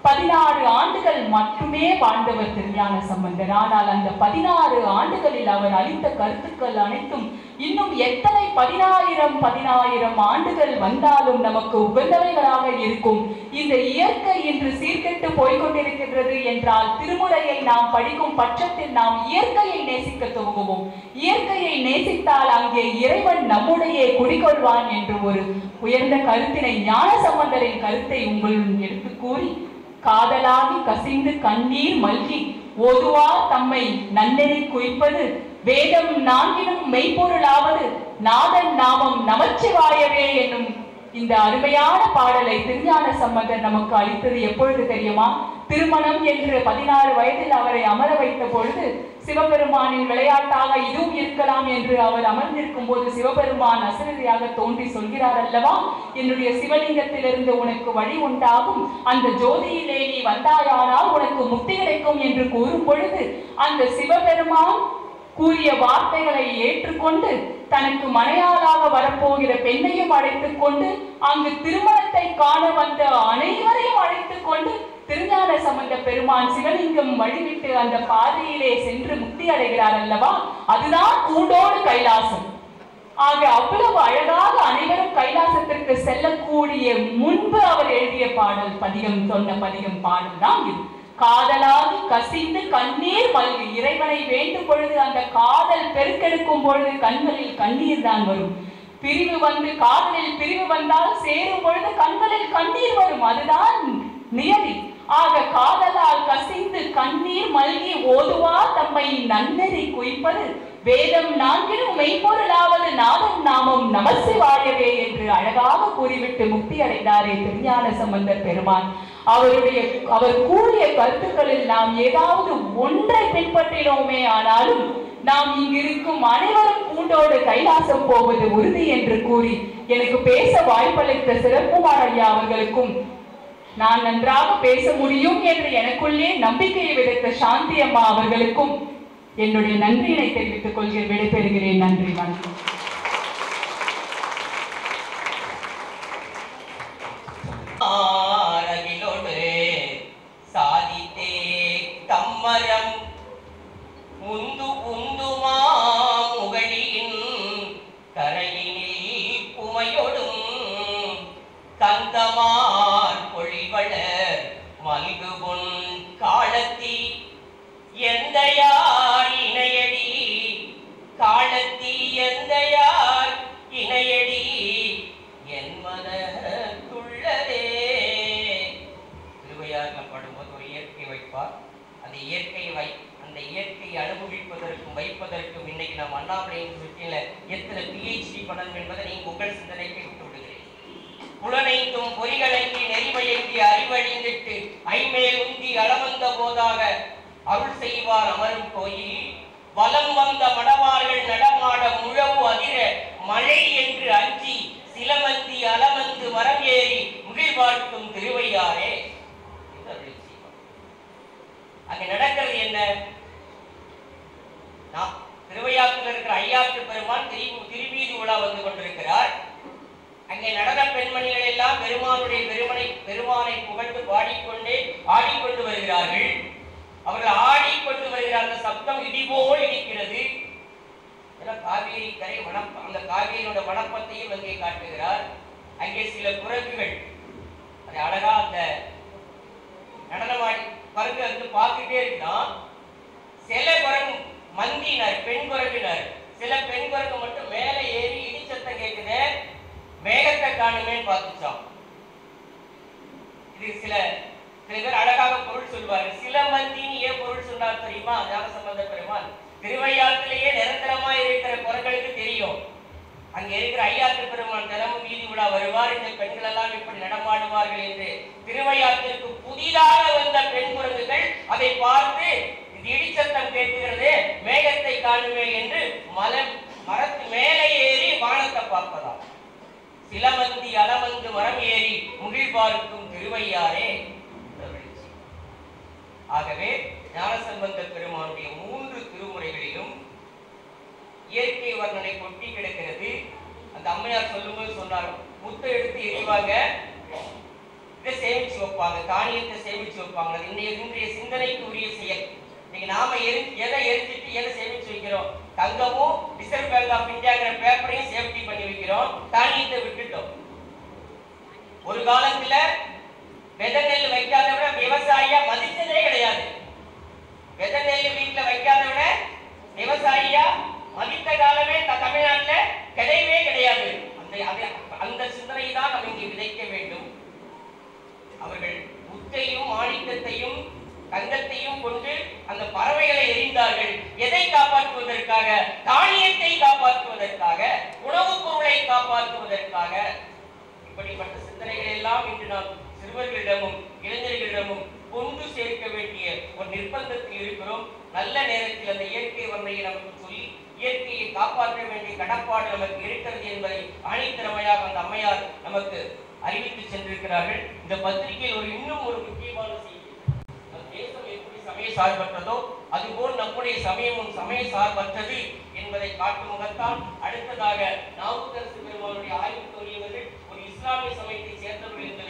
பதினாறு ஆண்டுகள் மட்டுமே வாழ்ந்தவர் திருஞான சம்பந்தர் ஆனால் அந்த பதினாறு ஆண்டுகளில் அவர் அளித்த கருத்துக்கள் அனைத்தும் இன்னும் எத்தனை பதினாயிரம் பதினாயிரம் ஆண்டுகள் வந்தாலும் நமக்கு உகந்தவைகளாக இருக்கும் இந்த இயற்கை இன்று சீர்கெட்டு போய்கொண்டிருக்கின்றது என்றால் திருமுறையை நாம் படிக்கும் பட்சத்தில் நாம் இயற்கையை நேசிக்க துவங்குவோம் இயற்கையை நேசித்தால் அங்கே இறைவன் நம்முடைய குடிகொள்வான் என்று ஒரு உயர்ந்த கருத்தினை ஞான சம்பந்தரின் கருத்தை உங்களுடன் எடுத்து கூறி காதலாகி கசிந்து கண்ணீர் மல்கி ஓதுவார் தம்மை நன்னெறி குய்ப்பது வேதம் நான்கினும் மெய்ப்பொருளாவது நாதன் நாமம் நமச்சிவாயவே என்னும் இந்த அருமையான பாடலை திருஞான சம்பந்தர் நமக்கு அளித்தது எப்பொழுது தெரியுமா திருமணம் என்று பதினாறு வயதில் அவரை அமர வைத்த பொழுது சிவபெருமானின் விளையாட்டாக இதுவும் இருக்கலாம் என்று அவர் அமர்ந்திருக்கும் போது சிவபெருமான் அசரதியாக தோன்றி சொல்கிறார் அல்லவா என்னுடைய சிவலிங்கத்திலிருந்து உனக்கு வழி உண்டாகும் அந்த ஜோதியிலே நீ வந்தாயானால் உனக்கு முக்தி கிடைக்கும் என்று கூறும் பொழுது அந்த சிவபெருமான் கூறிய வார்த்தைகளை ஏற்றுக்கொண்டு தனக்கு மனையாளாக வரப்போகிற பெண்ணையும் அழைத்துக் கொண்டு அங்கு திருமணத்தை காண வந்த அனைவரையும் அழைத்துக் கொண்டு திருஞான சம்பந்த பெருமான் சிவலிங்கம் வழிவிட்டு அந்த பாதையிலே சென்று முக்தி அடைகிறார் அல்லவா அதுதான் கூண்டோடு கைலாசம் ஆக அவ்வளவு அழகாக அனைவரும் கைலாசத்திற்கு செல்லக்கூடிய முன்பு அவர் எழுதிய பாடல் பதிகம் சொன்ன பதிகம் பாடல் தான் இது காதலாகி கசிந்து கண்ணீர் மல்கி இறைவனை வேண்டும் பொழுது அந்த காதல் பெருக்கெடுக்கும் பொழுது கண்களில் கண்ணீர் தான் வரும் பிரிவு வந்து காதலில் பிரிவு வந்தால் சேரும் பொழுது கண்களில் கண்ணீர் வரும் அதுதான் நியதி ஆக காதலால் கசிந்து கண்ணீர் மல்கி ஓதுவா தம்மை நன்னெறி குய்ப்பது வேதம் நான்கிலும் மெய்ப்பொருளாவது நாதம் நாமம் நமசிவாயவே என்று அழகாக கூறிவிட்டு முக்தி அடைந்தாரே திருஞான சம்பந்தர் பெருமான் அவருடைய அவர் கூறிய கருத்துக்களில் நாம் ஏதாவது ஒன்றை பின்பற்றினோமே ஆனாலும் நாம் இங்கிருக்கும் அனைவரும் பூண்டோடு கைலாசம் போவது உறுதி என்று கூறி எனக்கு பேச வாய்ப்பளித்த சிறப்புமார் ஐயா அவர்களுக்கும் நான் நன்றாக பேச முடியும் என்று எனக்குள்ளே நம்பிக்கையை விதைத்த சாந்தி அம்மா அவர்களுக்கும் என்னுடைய நன்றியினை தெரிவித்துக் கொள்கிறேன் விடைபெறுகிறேன் நன்றி வணக்கம் ஆரகிலோடு சாதித்தே கம்மரம் உந்து உந்துமா முகழியின் கரையினில் குமையொடும் கந்தமார் பொழிவளர் மல்கு பொன் காலத்தி எந்த யார் இணையடி காலத்தி எந்த யார் இணையடி என் மனத்துள்ளதே திருவையாறுல பாடும்போது ஒரு இயற்கை வைப்பார் அந்த இயற்கையை வை அந்த இயற்கையை அனுபவிப்பதற்கும் வைப்பதற்கும் இன்னைக்கு நாம் அண்ணாமலை யூனிவர்சிட்டியில எத்தனை பிஹெச்டி பண்ணணும் என்பதை நீங்க உங்கள் சிந்தனைக்கு விட்டு விடுகிறேன் புலனைந்தும் பொறிகளங்கி நெறிமையங்கி அறிவழிந்திட்டு ஐமேல் உந்தி அளவந்த போதாக அருள் செய்வார் அமரும் கோயில் வலம் வந்த மடவார்கள் நடமாட முழவு அதிர மழை என்று அஞ்சி சிலமந்தி அலமந்து மரம் ஏறி முகில் பார்க்கும் திருவையாரே என்று அருள் செய்வார். அங்க நடக்கிறது என்ன நான் திருவையாற்றில் இருக்கிற ஐயாற்று பெருமான் திரு திருவீதி உலா வந்து கொண்டிருக்கிறார் அங்கே நடன பெண்மணிகள் எல்லாம் பெருமானுடைய பெருமனை பெருமானை புகழ்ந்து பாடிக்கொண்டே ஆடிக்கொண்டு வருகிறார்கள் அவர்கள் ஆடிக்கொண்டு வருகிற அந்த சப்தம் இடிபோல் இடிக்கிறது ஏன்னா காவேரி கரை வனப்ப அந்த காவேரியோட வனப்பத்தையும் அங்கே காட்டுகிறார் அங்கே சில குரங்குகள் அது அழகா அந்த நடனமாடி குரங்கு வந்து பார்த்துட்டே இருக்குதான் சில குரங்கு மந்தினர் பெண் குரங்கினர் சில பெண் குரங்கு மட்டும் மேலே ஏறி இடிச்சத்தம் கேட்குது மேகத்தை காணுமேன்னு பார்த்துச்சான் இது சில சில பேர் அழகாக பொருள் சொல்வாரு சில மந்தின்னு ஏன் பொருள் சொன்னார் தெரியுமா ஞான சம்பந்த பெருமான் திருவையாற்றிலேயே நிரந்தரமா இருக்கிற குரங்களுக்கு தெரியும் அங்க இருக்கிற ஐயாத்து பெருமான் தினமும் வீதி விழா வருவார் இந்த பெண்கள் எல்லாம் இப்படி நடமாடுவார்கள் என்று திருவையாற்றிற்கு புதிதாக வந்த பெண் குரங்குகள் அதை பார்த்து இது இடிச்சத்தம் கேட்கிறது மேகத்தை காணுமே என்று மலை மரத்து மேலே ஏறி வானத்தை பார்ப்பதாம் சிலமந்தி அலமந்து மரம் ஏறி முகில் பார்க்கும் திருவையாரே தமிழ்ச்சி. ஆகவே ஞானசம்பந்த பெருமானுடைய மூன்று திருமுறைகளிலும் இயற்கை வர்ணனை கொட்டி கிடக்கிறது அந்த அம்மையார் சொல்லும்போது சொன்னார் முத்தை எடுத்து எறிவாங்க இதை சேமிச்சு வைப்பாங்க தானியத்தை சேமிச்சு வைப்பாங்க அது இன்றைய இன்றைய சிந்தனைக்கு உரிய செயல் இன்னைக்கு நாம எரி எதை எரிஞ்சிட்டு எதை சேமிச்சு வைக்கிறோம் தங்கமும் ரிசர்வ் பேங்க் ஆஃப் இந்தியாங்கிற பேப்பரையும் சேஃப்டி பண்ணி வைக்கிறோம் தானியத்தை விட்டுட்டோம் ஒரு காலத்துல விதை நெல் வைக்காதவன விவசாயியா மதிச்சதே கிடையாது விதை நெல் வீட்டுல வைக்காதவன விவசாயியா மதித்த காலமே த- தமிழ்நாட்டுல கிடையவே கிடையாது அந்த அது- அந்த சிந்தனை தான் நம்ம இங்கே விதைக்க வேண்டும் அவர்கள் முத்தையும் மாணிக்கத்தையும் தங்கத்தையும் கொண்டு அந்த பறவைகளை எறிந்தார்கள் எதை காப்பாற்றுவதற்காக தானியத்தை காப்பாற்றுவதற்காக உணவுப் பொருளை காப்பாற்றுவதற்காக இப்படிப்பட்ட சிந்தனைகளை எல்லாம் இன்று நாம் சிறுவர்களிடமும் இளைஞர்களிடமும் கொண்டு சேர்க்க வேண்டிய ஒரு நிர்பந்தத்தில் இருக்கிறோம் நல்ல நேரத்தில் அந்த இயற்கை வன்மையை நமக்கு சொல்லி இயற்கையை காப்பாற்ற வேண்டிய கடப்பாடு நமக்கு இருக்கிறது என்பதை ஆணித்திறமையாக அந்த அம்மையார் நமக்கு அறிவித்து சென்றிருக்கிறார்கள் இந்த பத்திரிகையில் ஒரு இன்னும் ஒரு முக்கியமான செய்தி நம் தேசம் எப்படி சமய சார்பற்றதோ அதுபோல் நம்முடைய சமயமும் சமய சார்பற்றது என்பதை காட்டும் முகத்தான் அடுத்ததாக நாவுக்கரசு பெருமானுடைய ஆய்வு தோழியவர்கள் ஒரு இஸ்லாமிய சமயத்தை சேர்ந்தவர்கள் என்ற